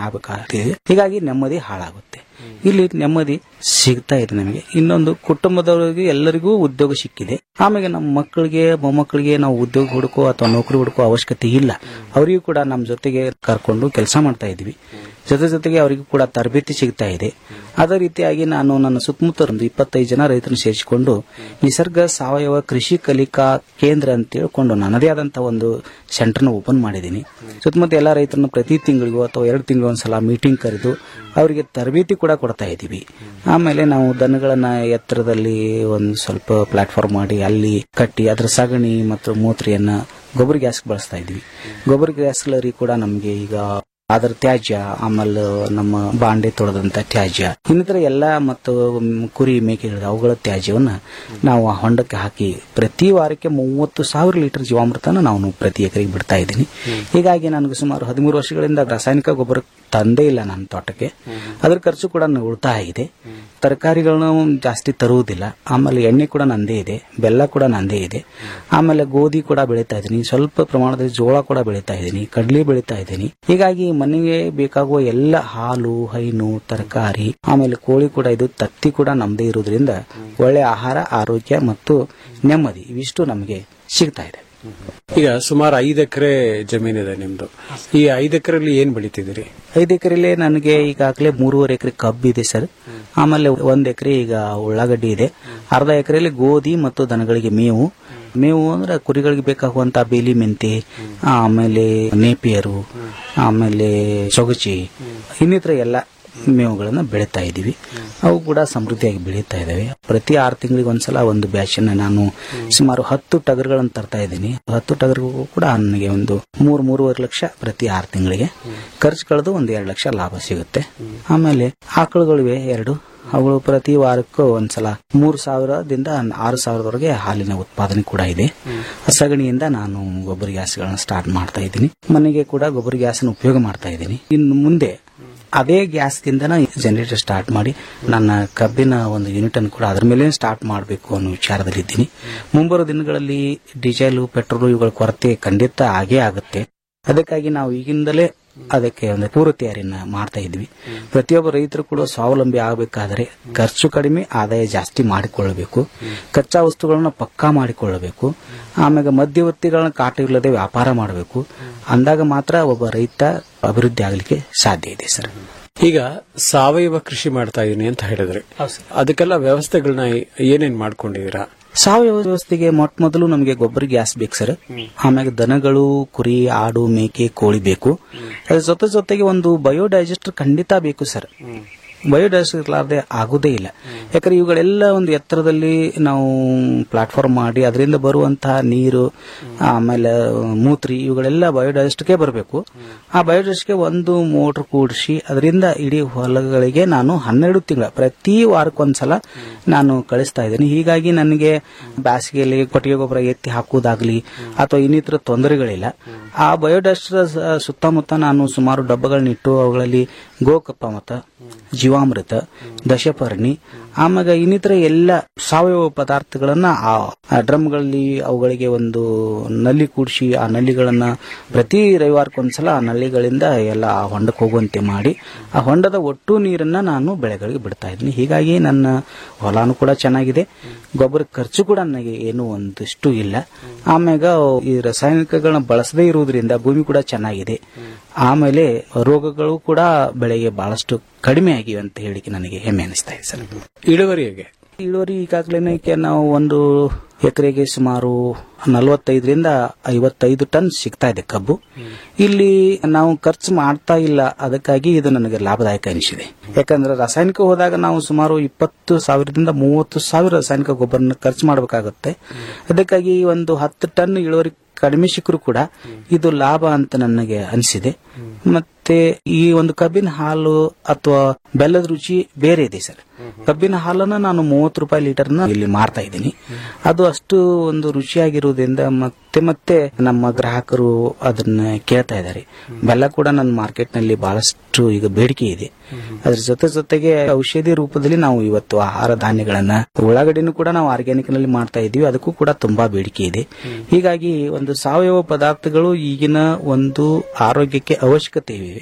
ಆಗ್ಬೇಕಾಗ್ತಿದೆ ಹೀಗಾಗಿ ನೆಮ್ಮದಿ ಹಾಳಾಗುತ್ತೆ ಇಲ್ಲಿ ನೆಮ್ಮದಿ ಸಿಗ್ತಾ ಇದೆ ನಮಗೆ ಇನ್ನೊಂದು ಕುಟುಂಬದವರಿಗೆ ಎಲ್ಲರಿಗೂ ಉದ್ಯೋಗ ಸಿಕ್ಕಿದೆ ಆಮೇಲೆ ನಮ್ಮ ಮಕ್ಕಳಿಗೆ ಮೊಮ್ಮಕ್ಕಳಿಗೆ ನಾವು ಉದ್ಯೋಗ ಹುಡುಕೋ ಅಥವಾ ನೌಕರಿ ಹುಡುಕೋ ಅವಶ್ಯಕತೆ ಇಲ್ಲ ಅವರಿಗೂ ಕೂಡ ನಮ್ಮ ಜೊತೆಗೆ ಕರ್ಕೊಂಡು ಕೆಲಸ ಮಾಡ್ತಾ ಇದ್ವಿ ಜೊತೆ ಜೊತೆಗೆ ಅವರಿಗೂ ಕೂಡ ತರಬೇತಿ ಸಿಗ್ತಾ ಇದೆ ಅದೇ ರೀತಿಯಾಗಿ ನಾನು ನನ್ನ ಸುತ್ತಮುತ್ತ ಒಂದು ಇಪ್ಪತ್ತೈದು ಜನ ರೈತರನ್ನು ಸೇರಿಸಿಕೊಂಡು ನಿಸರ್ಗ ಸಾವಯವ ಕೃಷಿ ಕಲಿಕಾ ಕೇಂದ್ರ ಅಂತ ಹೇಳ್ಕೊಂಡು ನನ್ನದೇ ಆದಂತಹ ಒಂದು ಸೆಂಟರ್ನ ಓಪನ್ ಮಾಡಿದ್ದೀನಿ ಸುತ್ತಮುತ್ತ ಎಲ್ಲ ರೈತರನ್ನು ಪ್ರತಿ ತಿಂಗಳಿಗೂ ಅಥವಾ ಎರಡು ತಿಂಗಳು ಒಂದ್ಸಲ ಮೀಟಿಂಗ್ ಕರೆದು ಅವರಿಗೆ ತರಬೇತಿ ಕೂಡ ಕೊಡ್ತಾ ಇದ್ದೀವಿ ಆಮೇಲೆ ನಾವು ದನಗಳನ್ನ ಎತ್ತರದಲ್ಲಿ ಒಂದು ಸ್ವಲ್ಪ ಪ್ಲಾಟ್ಫಾರ್ಮ್ ಮಾಡಿ ಅಲ್ಲಿ ಕಟ್ಟಿ ಅದರ ಸಗಣಿ ಮತ್ತು ಮೂತ್ರಿಯನ್ನ ಗೊಬ್ಬರ ಗ್ಯಾಸ್ ಬಳಸ್ತಾ ಇದ್ವಿ ಗೊಬ್ಬರ ಗ್ಯಾಸ್ ಸ್ಲರಿ ಕೂಡ ನಮಗೆ ಈಗ ಅದರ ತ್ಯಾಜ್ಯ ಆಮೇಲೆ ನಮ್ಮ ಬಾಂಡೆ ತೊಳೆದಂತ ತ್ಯಾಜ್ಯ ಇನ್ನಿತರ ಎಲ್ಲ ಮತ್ತು ಮ್, ಕುರಿ ಮೇಕೆಗಳು ಅವುಗಳ ತ್ಯಾಜ್ಯವನ್ನ ನಾವು ಆ ಹೊಂಡಕ್ಕೆ ಹಾಕಿ ಪ್ರತಿ ವಾರಕ್ಕೆ ಮೂವತ್ತು ಸಾವಿರ ಲೀಟರ್ ಜೀವಾಮೃತನ ನಾವು ಪ್ರತಿ ಎಕರೆಗೆ ಬಿಡ್ತಾ ಇದ್ದೀನಿ ಹೀಗಾಗಿ ನನಗೆ ಸುಮಾರು ಹದಿಮೂರು ವರ್ಷಗಳಿಂದ ರಾಸಾಯನಿಕ ಗೊಬ್ಬರ ತಂದೇ ಇಲ್ಲ ನನ್ನ ತೋಟಕ್ಕೆ ಅದ್ರ ಖರ್ಚು ಕೂಡ ನನಗೆ ಉಳಿತಾಯ ಇದೆ ತರಕಾರಿಗಳನ್ನ ಜಾಸ್ತಿ ತರುವುದಿಲ್ಲ ಆಮೇಲೆ ಎಣ್ಣೆ ಕೂಡ ನಂದೇ ಇದೆ ಬೆಲ್ಲ ಕೂಡ ನಂದೇ ಇದೆ ಆಮೇಲೆ ಗೋಧಿ ಕೂಡ ಬೆಳೀತಾ ಇದ್ದೀನಿ ಸ್ವಲ್ಪ ಪ್ರಮಾಣದಲ್ಲಿ ಜೋಳ ಕೂಡ ಬೆಳೀತಾ ಇದ್ದೀನಿ ಕಡ್ಲಿ ಬೆಳೀತಾ ಇದ್ದೀನಿ ಹೀಗಾಗಿ ಮನೆಗೆ ಬೇಕಾಗುವ ಎಲ್ಲ ಹಾಲು ಹೈನು ತರಕಾರಿ ಆಮೇಲೆ ಕೋಳಿ ಕೂಡ ಇದು ತತ್ತಿ ಕೂಡ ನಮ್ದೇ ಇರೋದ್ರಿಂದ ಒಳ್ಳೆ ಆಹಾರ ಆರೋಗ್ಯ ಮತ್ತು ನೆಮ್ಮದಿ ಇವಿಷ್ಟು ನಮಗೆ ಸಿಗ್ತಾ ಇದೆ
ಈಗ ಸುಮಾರು ಐದು ಎಕರೆ ಜಮೀನಿದೆ ನಿಮ್ದು ಈ ಐದು ಎಕರೆಯಲ್ಲಿ ಏನ್ ಬೆಳಿತಿದ್ದೀರಿ
ಐದು ಎಕರೆಲಿ ನನಗೆ ಈಗಾಗಲೇ ಮೂರುವರೆ ಎಕರೆ ಕಬ್ಬು ಇದೆ ಸರ್ ಆಮೇಲೆ ಒಂದ್ ಎಕರೆ ಈಗ ಉಳ್ಳಾಗಡ್ಡಿ ಇದೆ ಅರ್ಧ ಎಕರೆಯಲ್ಲಿ ಗೋಧಿ ಮತ್ತು ದನಗಳಿಗೆ ಮೇವು ಮೇವು ಅಂದ್ರೆ ಕುರಿಗಳಿಗೆ ಬೇಕಾಗುವಂತ ಬೇಲಿ ಮೆಂತೆ ಆಮೇಲೆ ನೇಪಿಯರು ಆಮೇಲೆ ಸೊಗಚಿ ಇನ್ನಿತರ ಎಲ್ಲ ಮೇವುಗಳನ್ನ ಬೆಳೀತಾ ಇದ್ದೀವಿ ಅವು ಕೂಡ ಸಮೃದ್ಧಿಯಾಗಿ ಬೆಳೀತಾ ಇದ್ದಾವೆ ಪ್ರತಿ ಆರು ತಿಂಗಳಿಗೆ ಒಂದ್ಸಲ ಒಂದು ಬ್ಯಾಚ್ ನಾನು ಸುಮಾರು ಹತ್ತು ಟಗರ್ಗಳನ್ನು ತರ್ತಾ ಇದ್ದೀನಿ ಹತ್ತು ಟಗರ್ಗೂ ಕೂಡ ನನಗೆ ಒಂದು ಮೂರು ಮೂರುವರೆ ಲಕ್ಷ ಪ್ರತಿ ಆರು ತಿಂಗಳಿಗೆ ಖರ್ಚು ಕಳೆದು ಒಂದು ಎರಡು ಲಕ್ಷ ಲಾಭ ಸಿಗುತ್ತೆ ಆಮೇಲೆ ಆಕಳುಗಳಿವೆ ಎರಡು ಅವುಗಳು ಪ್ರತಿ ವಾರಕ್ಕೂ ಒಂದ್ಸಲ ಮೂರು ಸಾವಿರದಿಂದ ಆರು ಸಾವಿರದವರೆಗೆ ಹಾಲಿನ ಉತ್ಪಾದನೆ ಕೂಡ ಇದೆ ಸಗಣಿಯಿಂದ ನಾನು ಗೊಬ್ಬರ ಗ್ಯಾಸ್ಗಳನ್ನ ಸ್ಟಾರ್ಟ್ ಮಾಡ್ತಾ ಇದ್ದೀನಿ ಮನೆಗೆ ಕೂಡ ಗೊಬ್ಬರ ಗ್ಯಾಸ್ ಉಪಯೋಗ ಮಾಡ್ತಾ ಇದ್ದೀನಿ ಇನ್ನು ಮುಂದೆ ಅದೇ ಗ್ಯಾಸ್ದಿಂದ ಜನರೇಟರ್ ಸ್ಟಾರ್ಟ್ ಮಾಡಿ ನನ್ನ ಕಬ್ಬಿನ ಒಂದು ಯೂನಿಟ್ ಅನ್ನು ಕೂಡ ಅದರ ಮೇಲೆ ಸ್ಟಾರ್ಟ್ ಮಾಡಬೇಕು ಅನ್ನೋ ವಿಚಾರದಲ್ಲಿದ್ದೀನಿ ಮುಂಬರುವ ದಿನಗಳಲ್ಲಿ ಡೀಸೆಲ್ ಪೆಟ್ರೋಲ್ ಇವುಗಳ ಕೊರತೆ ಖಂಡಿತ ಆಗೇ ಆಗುತ್ತೆ ಅದಕ್ಕಾಗಿ ನಾವು ಈಗಿಂದಲೇ ಅದಕ್ಕೆ ಒಂದು ಪೂರ್ವ ತಯಾರಿಯನ್ನ ಮಾಡ್ತಾ ಇದ್ವಿ ಪ್ರತಿಯೊಬ್ಬ ರೈತರು ಕೂಡ ಸ್ವಾವಲಂಬಿ ಆಗಬೇಕಾದರೆ ಖರ್ಚು ಕಡಿಮೆ ಆದಾಯ ಜಾಸ್ತಿ ಮಾಡಿಕೊಳ್ಳಬೇಕು ಕಚ್ಚಾ ವಸ್ತುಗಳನ್ನ ಪಕ್ಕಾ ಮಾಡಿಕೊಳ್ಳಬೇಕು ಆಮೇಲೆ ಮಧ್ಯವರ್ತಿಗಳನ್ನ ಕಾಟ ಇಲ್ಲದೆ ವ್ಯಾಪಾರ ಮಾಡಬೇಕು ಅಂದಾಗ ಮಾತ್ರ ಒಬ್ಬ ರೈತ ಅಭಿವೃದ್ಧಿ ಆಗಲಿಕ್ಕೆ ಸಾಧ್ಯ ಇದೆ ಸರ್
ಈಗ ಸಾವಯವ ಕೃಷಿ ಮಾಡ್ತಾ ಇದೀನಿ ಅಂತ ಹೇಳಿದ್ರಿ ಅದಕ್ಕೆಲ್ಲ ವ್ಯವಸ್ಥೆಗಳನ್ನ ಏನೇನ್ ಮಾಡ್ಕೊಂಡಿದೀರಾ
ಸಾವಯವ ವ್ಯವಸ್ಥೆಗೆ ಮೊಟ್ಟ ಮೊದಲು ನಮಗೆ ಗೊಬ್ಬರ ಗ್ಯಾಸ್ ಬೇಕು ಸರ್ ಆಮೇಲೆ ದನಗಳು ಕುರಿ ಆಡು ಮೇಕೆ ಕೋಳಿ ಬೇಕು ಅದ್ರ ಜೊತೆ ಜೊತೆಗೆ ಒಂದು ಬಯೋಡೈಜೆಸ್ಟರ್ ಖಂಡಿತ ಬೇಕು ಸರ್ ಬಯೋಡೈಜೆಸ್ಟರ್ ಇರ್ಲಾರ್ದೆ ಆಗುದೇ ಇಲ್ಲ ಯಾಕಂದ್ರೆ ಇವುಗಳೆಲ್ಲ ಒಂದು ಎತ್ತರದಲ್ಲಿ ನಾವು ಪ್ಲಾಟ್ಫಾರ್ಮ್ ಮಾಡಿ ಅದರಿಂದ ಬರುವಂತಹ ನೀರು ಆಮೇಲೆ ಮೂತ್ರಿ ಇವುಗಳೆಲ್ಲ ಬಯೋಡೈಜೆಸ್ಟ್ಗೆ ಬರಬೇಕು ಆ ಬಯೋಡೈಜೆಸ್ಟ್ಗೆ ಒಂದು ಮೋಟರ್ ಕೂಡಿಸಿ ಅದರಿಂದ ಇಡೀ ಹೊಲಗಳಿಗೆ ನಾನು ಹನ್ನೆರಡು ತಿಂಗಳ ಪ್ರತಿ ವಾರಕ್ಕೊಂದ್ಸಲ ನಾನು ಕಳಿಸ್ತಾ ಇದ್ದೀನಿ ಹೀಗಾಗಿ ನನಗೆ ಬೇಸಿಗೆಯಲ್ಲಿ ಕೊಟ್ಟಿಗೆ ಗೊಬ್ಬರ ಎತ್ತಿ ಹಾಕುವುದಾಗ್ಲಿ ಅಥವಾ ಇನ್ನಿತರ ತೊಂದರೆಗಳಿಲ್ಲ ಆ ಬಯೋಡೈಜೆಸ್ಟರ್ ಸುತ್ತಮುತ್ತ ನಾನು ಸುಮಾರು ಡಬ್ಬಗಳನ್ನಿಟ್ಟು ಅವುಗಳಲ್ಲಿ ಗೋಕಪ್ಪ ಮತ ಜೀವಾಮೃತ ದಶಪರ್ಣಿ ಆಮೇಲೆ ಇನ್ನಿತರ ಎಲ್ಲ ಸಾವಯವ ಪದಾರ್ಥಗಳನ್ನ ಆ ಡ್ರಮ್ಗಳಲ್ಲಿ ಅವುಗಳಿಗೆ ಒಂದು ನಲ್ಲಿ ಕೂಡಿಸಿ ಆ ನಲ್ಲಿಗಳನ್ನ ಪ್ರತಿ ರವಿವಾರಕ್ಕೊಂದ್ಸಲ ಆ ನಲ್ಲಿಗಳಿಂದ ಎಲ್ಲ ಆ ಹೊಂಡಕ್ಕೆ ಹೋಗುವಂತೆ ಮಾಡಿ ಆ ಹೊಂಡದ ಒಟ್ಟು ನೀರನ್ನ ನಾನು ಬೆಳೆಗಳಿಗೆ ಬಿಡ್ತಾ ಇದ್ದೀನಿ ಹೀಗಾಗಿ ನನ್ನ ಹೊಲಾನು ಕೂಡ ಚೆನ್ನಾಗಿದೆ ಗೊಬ್ಬರ ಖರ್ಚು ಕೂಡ ನನಗೆ ಏನು ಒಂದಿಷ್ಟು ಇಲ್ಲ ಆಮ್ಯಾಗ ಈ ರಾಸಾಯನಿಕಗಳನ್ನ ಬಳಸದೇ ಇರುವುದರಿಂದ ಭೂಮಿ ಕೂಡ ಚೆನ್ನಾಗಿದೆ ಆಮೇಲೆ ರೋಗಗಳು ಕೂಡ ಬೆಳೆಗೆ ಬಹಳಷ್ಟು ಕಡಿಮೆ ಆಗಿವೆ ಅಂತ ಹೇಳಿಕೆ ನನಗೆ ಹೆಮ್ಮೆ ಅನಿಸ್ತಾ ಇದೆ ಸರ್
ಇಳುವರಿ ಹೇಗೆ
ಇಳುವರಿ ಈಗಾಗಲೇ ನಾವು ಒಂದು ಎಕರೆಗೆ ಸುಮಾರು ನಲವತ್ತೈದರಿಂದ ಐವತ್ತೈದು ಟನ್ ಸಿಗ್ತಾ ಇದೆ ಕಬ್ಬು ಇಲ್ಲಿ ನಾವು ಖರ್ಚು ಮಾಡ್ತಾ ಇಲ್ಲ ಅದಕ್ಕಾಗಿ ಇದು ನನಗೆ ಲಾಭದಾಯಕ ಅನಿಸಿದೆ ಯಾಕಂದ್ರೆ ರಾಸಾಯನಿಕ ಹೋದಾಗ ನಾವು ಸುಮಾರು ಇಪ್ಪತ್ತು ಸಾವಿರದಿಂದ ಮೂವತ್ತು ಸಾವಿರ ರಾಸಾಯನಿಕ ಗೊಬ್ಬರನ ಖರ್ಚು ಮಾಡಬೇಕಾಗುತ್ತೆ ಅದಕ್ಕಾಗಿ ಒಂದು ಹತ್ತು ಟನ್ ಇಳುವರಿ ಕಡಿಮೆ ಸಿಕ್ಕರೂ ಕೂಡ ಇದು ಲಾಭ ಅಂತ ನನಗೆ ಅನಿಸಿದೆ ಮತ್ತೆ ಈ ಒಂದು ಕಬ್ಬಿನ ಹಾಲು ಅಥವಾ ಬೆಲ್ಲದ ರುಚಿ ಬೇರೆ ಇದೆ ಸರ್ ಕಬ್ಬಿನ ಹಾಲನ್ನ ನಾನು ಮೂವತ್ತು ರೂಪಾಯಿ ಲೀಟರ್ನ ಇಲ್ಲಿ ಮಾರ್ತಾ ಇದ್ದೀನಿ ಅದು ಅಷ್ಟು ಒಂದು ರುಚಿಯಾಗಿರುವುದರಿಂದ ಮತ್ತೆ ಮತ್ತೆ ನಮ್ಮ ಗ್ರಾಹಕರು ಅದನ್ನ ಕೇಳ್ತಾ ಇದ್ದಾರೆ ಬೆಲ್ಲ ಕೂಡ ನನ್ನ ಮಾರ್ಕೆಟ್ ನಲ್ಲಿ ಬಹಳಷ್ಟು ಈಗ ಬೇಡಿಕೆ ಇದೆ ಅದ್ರ ಜೊತೆ ಜೊತೆಗೆ ಔಷಧಿ ರೂಪದಲ್ಲಿ ನಾವು ಇವತ್ತು ಆಹಾರ ಧಾನ್ಯಗಳನ್ನ ಉಳ್ಳಾಗಡ್ಡಿನೂ ಕೂಡ ನಾವು ಆರ್ಗ್ಯಾನಿಕ್ ನಲ್ಲಿ ಮಾಡ್ತಾ ಇದೀವಿ ಅದಕ್ಕೂ ಕೂಡ ತುಂಬಾ ಬೇಡಿಕೆ ಇದೆ ಹೀಗಾಗಿ ಒಂದು ಸಾವಯವ ಪದಾರ್ಥಗಳು ಈಗಿನ ಒಂದು ಆರೋಗ್ಯಕ್ಕೆ ಅವಶ್ಯಕತೆ ಇವೆ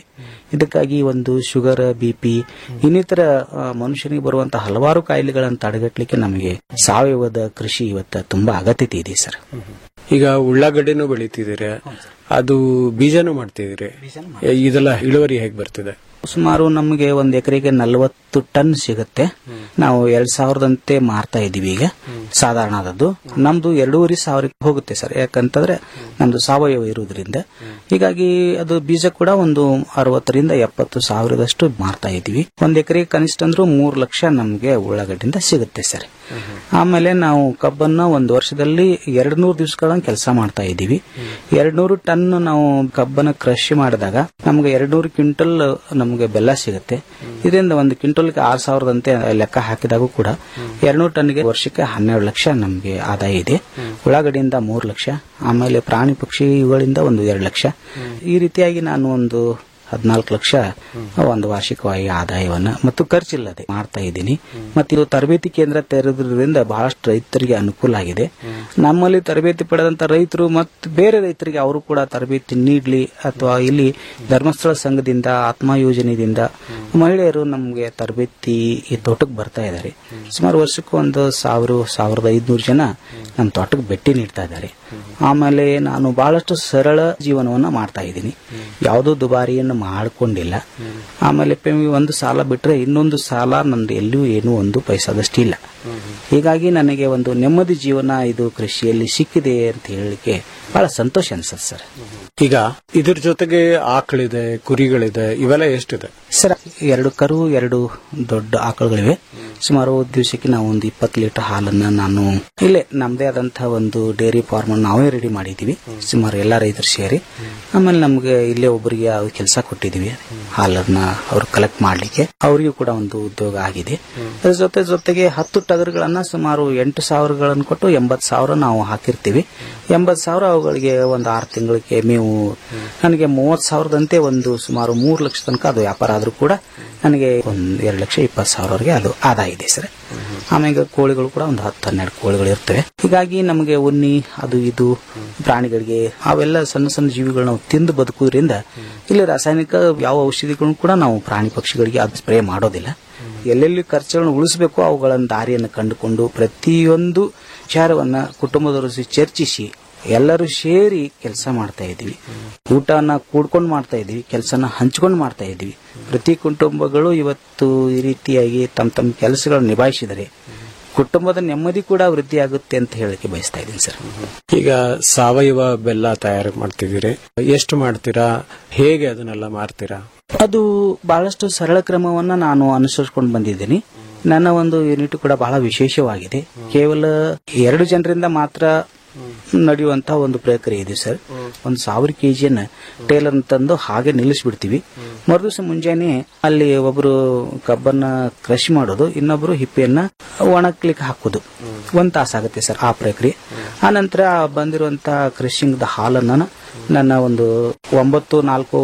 ಇದಕ್ಕಾಗಿ ಒಂದು ಶುಗರ್ ಬಿಪಿ ಇನ್ನಿತರ ಆ, ಮನುಷ್ಯನಿಗೆ ಬರುವಂತಹ ಹಲವಾರು ಕಾಯಿಲೆಗಳನ್ನು ತಡೆಗಟ್ಟಲಿಕ್ಕೆ ನಮಗೆ ಸಾವಯವದ ಕೃಷಿ ಇವತ್ತು ತುಂಬಾ ಅಗತ್ಯತೆ ಇದೆ ಸರ್
ಈಗ ಉಳ್ಳಾಗಡ್ಡೆನೂ ಬೆಳಿತಿದ್ದೀರಿ ಅದು ಬೀಜನೂ ಮಾಡ್ತಿದ್ದೀರಿ ಇದೆಲ್ಲ ಇಳುವರಿ ಹೇಗೆ ಬರ್ತಿದೆ
ಸುಮಾರು ನಮಗೆ ಒಂದ್ ಎಕರೆಗೆ ನಲವತ್ತು ಟನ್ ಸಿಗುತ್ತೆ ನಾವು ಎರಡ್ ಸಾವಿರದಂತೆ ಮಾರ್ತಾ ಇದೀವಿ ಈಗ ಸಾಧಾರಣ ಆದದ್ದು ನಮ್ದು ಎರಡೂವರೆ ಸಾವಿರಕ್ಕೆ ಹೋಗುತ್ತೆ ಸರ್ ಯಾಕಂತಂದ್ರೆ ನಮ್ದು ಸಾವಯವ ಇರುವುದರಿಂದ ಹೀಗಾಗಿ ಅದು ಬೀಜ ಕೂಡ ಒಂದು ಅರವತ್ತರಿಂದ ಎಪ್ಪತ್ತು ಸಾವಿರದಷ್ಟು ಮಾರ್ತಾ ಇದೀವಿ ಒಂದ್ ಎಕರೆಗೆ ಕನಿಷ್ಠ ಅಂದ್ರೂ ಮೂರು ಲಕ್ಷ ನಮಗೆ ಉಳ್ಳಾಗಡ್ಡಿಂದ ಸಿಗುತ್ತೆ ಸರ್ ಆಮೇಲೆ ನಾವು ಕಬ್ಬನ್ನ ಒಂದು ವರ್ಷದಲ್ಲಿ ಎರಡ್ ನೂರು ದಿವಸಗಳ ಕೆಲಸ ಮಾಡ್ತಾ ಇದ್ದೀವಿ ಎರಡ್ ನೂರು ಟನ್ ನಾವು ಕಬ್ಬನ ಕೃಷಿ ಮಾಡಿದಾಗ ನಮ್ಗೆ ಎರಡ್ ನೂರು ಕ್ವಿಂಟಲ್ ನಮಗೆ ಬೆಲ್ಲ ಸಿಗುತ್ತೆ ಇದರಿಂದ ಒಂದು ಕ್ವಿಂಟಲ್ಗೆ ಆರು ಸಾವಿರದಂತೆ ಲೆಕ್ಕ ಹಾಕಿದಾಗೂ ಕೂಡ ಎರಡ್ನೂರು ಟನ್ಗೆ ವರ್ಷಕ್ಕೆ ಹನ್ನೆರಡು ಲಕ್ಷ ನಮಗೆ ಆದಾಯ ಇದೆ ಉಳ್ಳಾಗಡ್ಡಿಯಿಂದ ಮೂರು ಲಕ್ಷ ಆಮೇಲೆ ಪ್ರಾಣಿ ಪಕ್ಷಿ ಇವುಗಳಿಂದ ಒಂದು ಎರಡು ಲಕ್ಷ ಈ ರೀತಿಯಾಗಿ ನಾನು ಒಂದು ಹದಿನಾಲ್ಕು ಲಕ್ಷ ಒಂದು ವಾರ್ಷಿಕವಾಗಿ ಆದಾಯವನ್ನ ಮತ್ತು ಖರ್ಚಿಲ್ಲದೆ ಮಾಡ್ತಾ ಇದ್ದೀನಿ ಮತ್ತು ಇದು ತರಬೇತಿ ಕೇಂದ್ರ ತೆರೆದ್ರಿಂದ ಬಹಳಷ್ಟು ರೈತರಿಗೆ ಅನುಕೂಲ ಆಗಿದೆ ನಮ್ಮಲ್ಲಿ ತರಬೇತಿ ಪಡೆದಂತ ರೈತರು ಮತ್ತು ಬೇರೆ ರೈತರಿಗೆ ಅವರು ಕೂಡ ತರಬೇತಿ ನೀಡಲಿ ಅಥವಾ ಇಲ್ಲಿ ಧರ್ಮಸ್ಥಳ ಸಂಘದಿಂದ ಆತ್ಮ ಯೋಜನೆಯಿಂದ ಮಹಿಳೆಯರು ನಮಗೆ ತರಬೇತಿ ಈ ತೋಟಕ್ಕೆ ಬರ್ತಾ ಇದ್ದಾರೆ ಸುಮಾರು ವರ್ಷಕ್ಕೆ ಒಂದು ಸಾವಿರ ಸಾವಿರದ ಐದುನೂರು ಜನ ನಮ್ಮ ತೋಟಕ್ಕೆ ಭೇಟಿ ನೀಡ್ತಾ ಇದ್ದಾರೆ ಆಮೇಲೆ ನಾನು ಬಹಳಷ್ಟು ಸರಳ ಜೀವನವನ್ನ ಮಾಡ್ತಾ ಇದ್ದೀನಿ ಯಾವುದೋ ದುಬಾರಿಯನ್ನು ಮಾಡಿಕೊಂಡಿಲ್ಲ ಆಮೇಲೆ ಪೆ- ಒಂದು ಸಾಲ ಬಿಟ್ರೆ ಇನ್ನೊಂದು ಸಾಲ ನಂದು ಎಲ್ಲೂ ಏನೂ ಒಂದು ಪೈಸಾದಷ್ಟಿಲ್ಲ ಹೀಗಾಗಿ ನನಗೆ ಒಂದು ನೆಮ್ಮದಿ ಜೀವನ ಇದು ಕೃಷಿಯಲ್ಲಿ ಸಿಕ್ಕಿದೆ ಅಂತ ಹೇಳಲಿಕ್ಕೆ ಬಹಳ ಸಂತೋಷ ಅನ್ಸುತ್ತೆ ಸರ್
ಈಗ ಇದ್ರ ಜೊತೆಗೆ ಆಕಳಿದೆ ಕುರಿಗಳಿದೆ ಇವೆಲ್ಲ ಎಷ್ಟಿದೆ
ಸರ್ ಎರಡು ಕರು ಎರಡು ದೊಡ್ಡ ಆಕಳುಗಳಿವೆ ಸುಮಾರು ದಿವಸಕ್ಕೆ ನಾವು ಒಂದು ಇಪ್ಪತ್ತು ಲೀಟರ್ ಹಾಲನ್ನ ನಾನು ಇಲ್ಲೇ ನಮ್ಮದೇ ಆದಂತಹ ಒಂದು ಡೈರಿ ಫಾರ್ಮ್ ನಾವೇ ರೆಡಿ ಮಾಡಿದೀವಿ ಸುಮಾರು ಎಲ್ಲ ರೈತರು ಸೇರಿ ಆಮೇಲೆ ನಮ್ಗೆ ಇಲ್ಲೇ ಒಬ್ಬರಿಗೆ ಕೆಲಸ ಕೊಟ್ಟಿದೀವಿ ಹಾಲನ್ನ ಅವ್ರು ಕಲೆಕ್ಟ್ ಮಾಡ್ಲಿಕ್ಕೆ ಅವರಿಗೂ ಕೂಡ ಒಂದು ಉದ್ಯೋಗ ಆಗಿದೆ ಅದ್ರ ಜೊತೆ ಜೊತೆಗೆ ಹತ್ತು ಟಗರುಗಳನ್ನ ಸುಮಾರು ಎಂಟು ಸಾವಿರಗಳನ್ನು ಕೊಟ್ಟು ಎಂಬತ್ತು ಸಾವಿರ ನಾವು ಹಾಕಿರ್ತೀವಿ ಎಂಬತ್ತು ಸಾವಿರ ಅವುಗಳಿಗೆ ಒಂದು ಆರು ತಿಂಗಳಿಗೆ ಮೇವು ನನಗೆ ಮೂವತ್ತು ಸಾವಿರದಂತೆ ಒಂದು ಸುಮಾರು ಮೂರು ಲಕ್ಷ ತನಕ ಅದು ವ್ಯಾಪಾರ ಆದ್ರೂ ಕೂಡ ನನಗೆ ಒಂದು ಎರಡು ಲಕ್ಷ ಇಪ್ಪತ್ತು ಸಾವಿರವರೆಗೆ ಅದು ಆದಾಯ ಇದೆ ಸರ್ ಆಮೇಲೆ ಕೋಳಿಗಳು ಕೂಡ ಒಂದು ಹತ್ತು ಹನ್ನೆರಡು ಕೋಳಿಗಳು ಇರ್ತವೆ ಹೀಗಾಗಿ ನಮಗೆ ಉನ್ನಿ ಅದು ಇದು ಪ್ರಾಣಿಗಳಿಗೆ ಅವೆಲ್ಲ ಸಣ್ಣ ಸಣ್ಣ ಜೀವಿಗಳು ನಾವು ತಿಂದು ಬದುಕುವುದರಿಂದ ಇಲ್ಲಿ ರಾಸಾಯನಿಕ ಯಾವ ಔಷಧಿಗಳನ್ನು ಕೂಡ ನಾವು ಪ್ರಾಣಿ ಪಕ್ಷಿಗಳಿಗೆ ಅದು ಸ್ಪ್ರೇ ಮಾಡೋದಿಲ್ಲ ಎಲ್ಲೆಲ್ಲಿ ಖರ್ಚುಗಳನ್ನು ಉಳಿಸಬೇಕು ಅವುಗಳನ್ನು ದಾರಿಯನ್ನು ಕಂಡುಕೊಂಡು ಪ್ರತಿಯೊಂದು ವಿಚಾರವನ್ನ ಕುಟುಂಬದವರು ಸಿ- ಚರ್ಚಿಸಿ ಎಲ್ಲರೂ ಸೇರಿ ಕೆಲಸ ಮಾಡ್ತಾ ಇದ್ದೀವಿ ಊಟನ ಕೂಡ್ಕೊಂಡು ಮಾಡ್ತಾ ಇದ್ದೀವಿ ಕೆಲಸನ ಹಂಚ್ಕೊಂಡು ಮಾಡ್ತಾ ಇದ್ದೀವಿ ಪ್ರತಿ ಕುಟುಂಬಗಳು ಇವತ್ತು ಈ ರೀತಿಯಾಗಿ ತಮ್ಮ ತಮ್ಮ ಕೆಲಸಗಳನ್ನು ನಿಭಾಯಿಸಿದರೆ ಕುಟುಂಬದ ನೆಮ್ಮದಿ ಕೂಡ ವೃದ್ಧಿ ಆಗುತ್ತೆ ಅಂತ ಹೇಳಕ್ಕೆ ಬಯಸ್ತಾ ಇದ್ದೀನಿ ಸರ್
ಈಗ ಸಾವಯವ ಬೆಲ್ಲ ತಯಾರು ಮಾಡ್ತಿದ್ದೀರಿ ಎಷ್ಟು ಮಾಡ್ತೀರಾ ಹೇಗೆ ಅದನ್ನೆಲ್ಲ ಮಾರ್ತೀರಾ
ಅದು ಬಹಳಷ್ಟು ಸರಳ ಕ್ರಮವನ್ನ ನಾನು ಅನುಸರಿಸಿಕೊಂಡು ಬಂದಿದ್ದೀನಿ ನನ್ನ ಒಂದು ಯೂನಿಟ್ ಕೂಡ ಬಹಳ ವಿಶೇಷವಾಗಿದೆ ಕೇವಲ ಎರಡು ಜನರಿಂದ ಮಾತ್ರ ನಡೆಯುವಂತಹ ಒಂದು ಪ್ರಕ್ರಿಯೆ ಇದೆ ಸರ್ ಒಂದು ಸಾವಿರ ಕೆಜಿಯನ್ನ ಟೇಲರ್ ತಂದು ಹಾಗೆ ನಿಲ್ಲಿಸ್ಬಿಡ್ತೀವಿ ಮರುದಿವಸ ಮುಂಜಾನೆ ಅಲ್ಲಿ ಒಬ್ರು ಕಬ್ಬನ್ನ ಕ್ರಶ್ ಮಾಡೋದು ಇನ್ನೊಬ್ರು ಹಿಪ್ಪೆಯನ್ನ ಒಣಗ್ಲಿಕ್ಕೆ ಹಾಕೋದು ಒಂದ್ ತಾಸಾಗುತ್ತೆ ಸರ್ ಆ ಪ್ರಕ್ರಿಯೆ ಆ ನಂತರ ಬಂದಿರುವಂತಹ ಕ್ರಶಿಂಗ್ ಹಾಲನ್ನ ನನ್ನ ಒಂದು ಒಂಬತ್ತು ನಾಲ್ಕು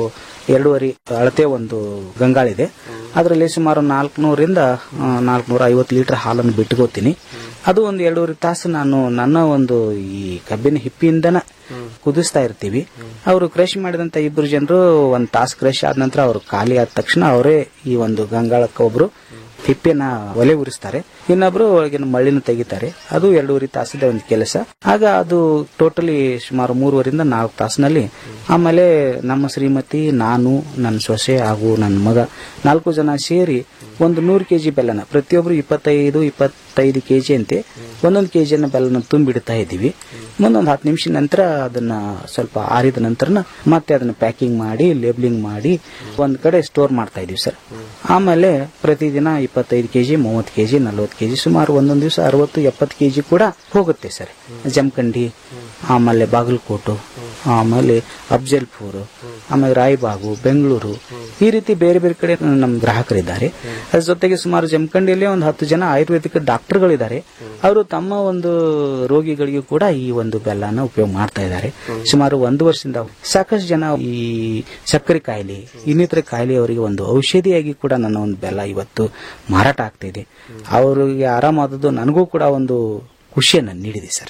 ಎರಡೂವರೆ ಅಳತೆ ಒಂದು ಗಂಗಾಳಿದೆ ಅದರಲ್ಲಿ ಸುಮಾರು ನಾಲ್ಕುನೂರಿಂದ ನಾಲ್ಕುನೂರ ಐವತ್ತು ಲೀಟರ್ ಹಾಲನ್ನು ಬಿಟ್ಕೋತೀನಿ ಅದು ಒಂದು ಎರಡೂವರೆ ತಾಸು ನಾನು ನನ್ನ ಒಂದು ಈ ಕಬ್ಬಿನ ಹಿಪ್ಪಿಯಿಂದನ ಕುದಿಸ್ತಾ ಇರ್ತೀವಿ ಅವರು ಕ್ರಶ್ ಮಾಡಿದಂತ ಇಬ್ಬರು ಜನರು ಒಂದು ತಾಸು ಕ್ರಶ್ ಆದ ನಂತರ ಅವರು ಖಾಲಿ ಆದ ತಕ್ಷಣ ಅವರೇ ಈ ಒಂದು ಗಂಗಾಳಕ್ಕೆ ಒಬ್ರು ಹಿಪ್ಪೆನ ಒಲೆ ಉರಿಸ್ತಾರೆ ಇನ್ನೊಬ್ರು ಒಳಗಿನ ಮಳ್ಳಿನ ತೆಗಿತಾರೆ ಅದು ಎರಡೂವರೆ ತಾಸಿದ ಒಂದು ಕೆಲಸ ಆಗ ಅದು ಟೋಟಲಿ ಸುಮಾರು ಮೂರುವರಿಂದ ನಾಲ್ಕು ತಾಸಿನಲ್ಲಿ ಆಮೇಲೆ ನಮ್ಮ ಶ್ರೀಮತಿ ನಾನು ನನ್ನ ಸೊಸೆ ಹಾಗೂ ನನ್ನ ಮಗ ನಾಲ್ಕು ಜನ ಸೇರಿ ಒಂದು ನೂರು ಕೆಜಿ ಬೆಲ್ಲನ ಪ್ರತಿಯೊಬ್ರು ಇಪ್ಪತ್ತೈದು ಇಪ್ಪತ್ತೈದು ಕೆಜಿ ಅಂತೆ ಒಂದೊಂದು ಕೆಜಿಯನ್ನ ಬೆಲ್ಲನ ತುಂಬಿಡ್ತಾ ಇದ್ದೀವಿ ಮುಂದೊಂದು ಹತ್ತು ನಿಮಿಷ ನಂತರ ಅದನ್ನ ಸ್ವಲ್ಪ ಆರಿದ ನಂತರ ಮತ್ತೆ ಅದನ್ನ ಪ್ಯಾಕಿಂಗ್ ಮಾಡಿ ಲೇಬ್ಲಿಂಗ್ ಮಾಡಿ ಒಂದ್ ಕಡೆ ಸ್ಟೋರ್ ಮಾಡ್ತಾ ಇದೀವಿ ಸರ್ ಆಮೇಲೆ ಪ್ರತಿದಿನ ಇಪ್ಪತ್ತೈದು ಕೆಜಿ ಮೂವತ್ತು ಕೆಜಿ ನಲ್ವತ್ತು ಕೆಜಿ ಸುಮಾರು ಒಂದೊಂದು ದಿವಸ ಅರವತ್ತು ಎಪ್ಪತ್ತು ಕೆಜಿ ಕೂಡ ಹೋಗುತ್ತೆ ಸರ್ ಜಮಖಂಡಿ ಆಮೇಲೆ ಬಾಗಲಕೋಟು ಆಮೇಲೆ ಅಫ್ಜಲ್ಪುರ್ ಆಮೇಲೆ ರಾಯಬಾಗು ಬೆಂಗಳೂರು ಈ ರೀತಿ ಬೇರೆ ಬೇರೆ ಕಡೆ ನಮ್ಮ ಗ್ರಾಹಕರಿದ್ದಾರೆ ಅದ್ರ ಜೊತೆಗೆ ಸುಮಾರು ಜಮಖಂಡಿಯಲ್ಲಿ ಒಂದು ಹತ್ತು ಜನ ಆಯುರ್ವೇದಿಕ್ ಡಾಕ್ಟರ್ಗಳಿದ್ದಾರೆ ಅವರು ತಮ್ಮ ಒಂದು ರೋಗಿಗಳಿಗೂ ಕೂಡ ಈ ಒಂದು ಬೆಲ್ಲನ ಉಪಯೋಗ ಮಾಡ್ತಾ ಇದ್ದಾರೆ ಸುಮಾರು ಒಂದು ವರ್ಷದಿಂದ ಸಾಕಷ್ಟು ಜನ ಈ ಸಕ್ಕರೆ ಕಾಯಿಲೆ ಇನ್ನಿತರ ಕಾಯಿಲೆಯವರಿಗೆ ಒಂದು ಔಷಧಿಯಾಗಿ ಕೂಡ ನನ್ನ ಒಂದು ಬೆಲ್ಲ ಇವತ್ತು ಮಾರಾಟ ಆಗ್ತಾ ಇದೆ ಅವರಿಗೆ ಆರಾಮಾದದ್ದು ನನಗೂ ಕೂಡ ಒಂದು ಖುಷಿಯನ್ನ ನೀಡಿದೆ ಸರ್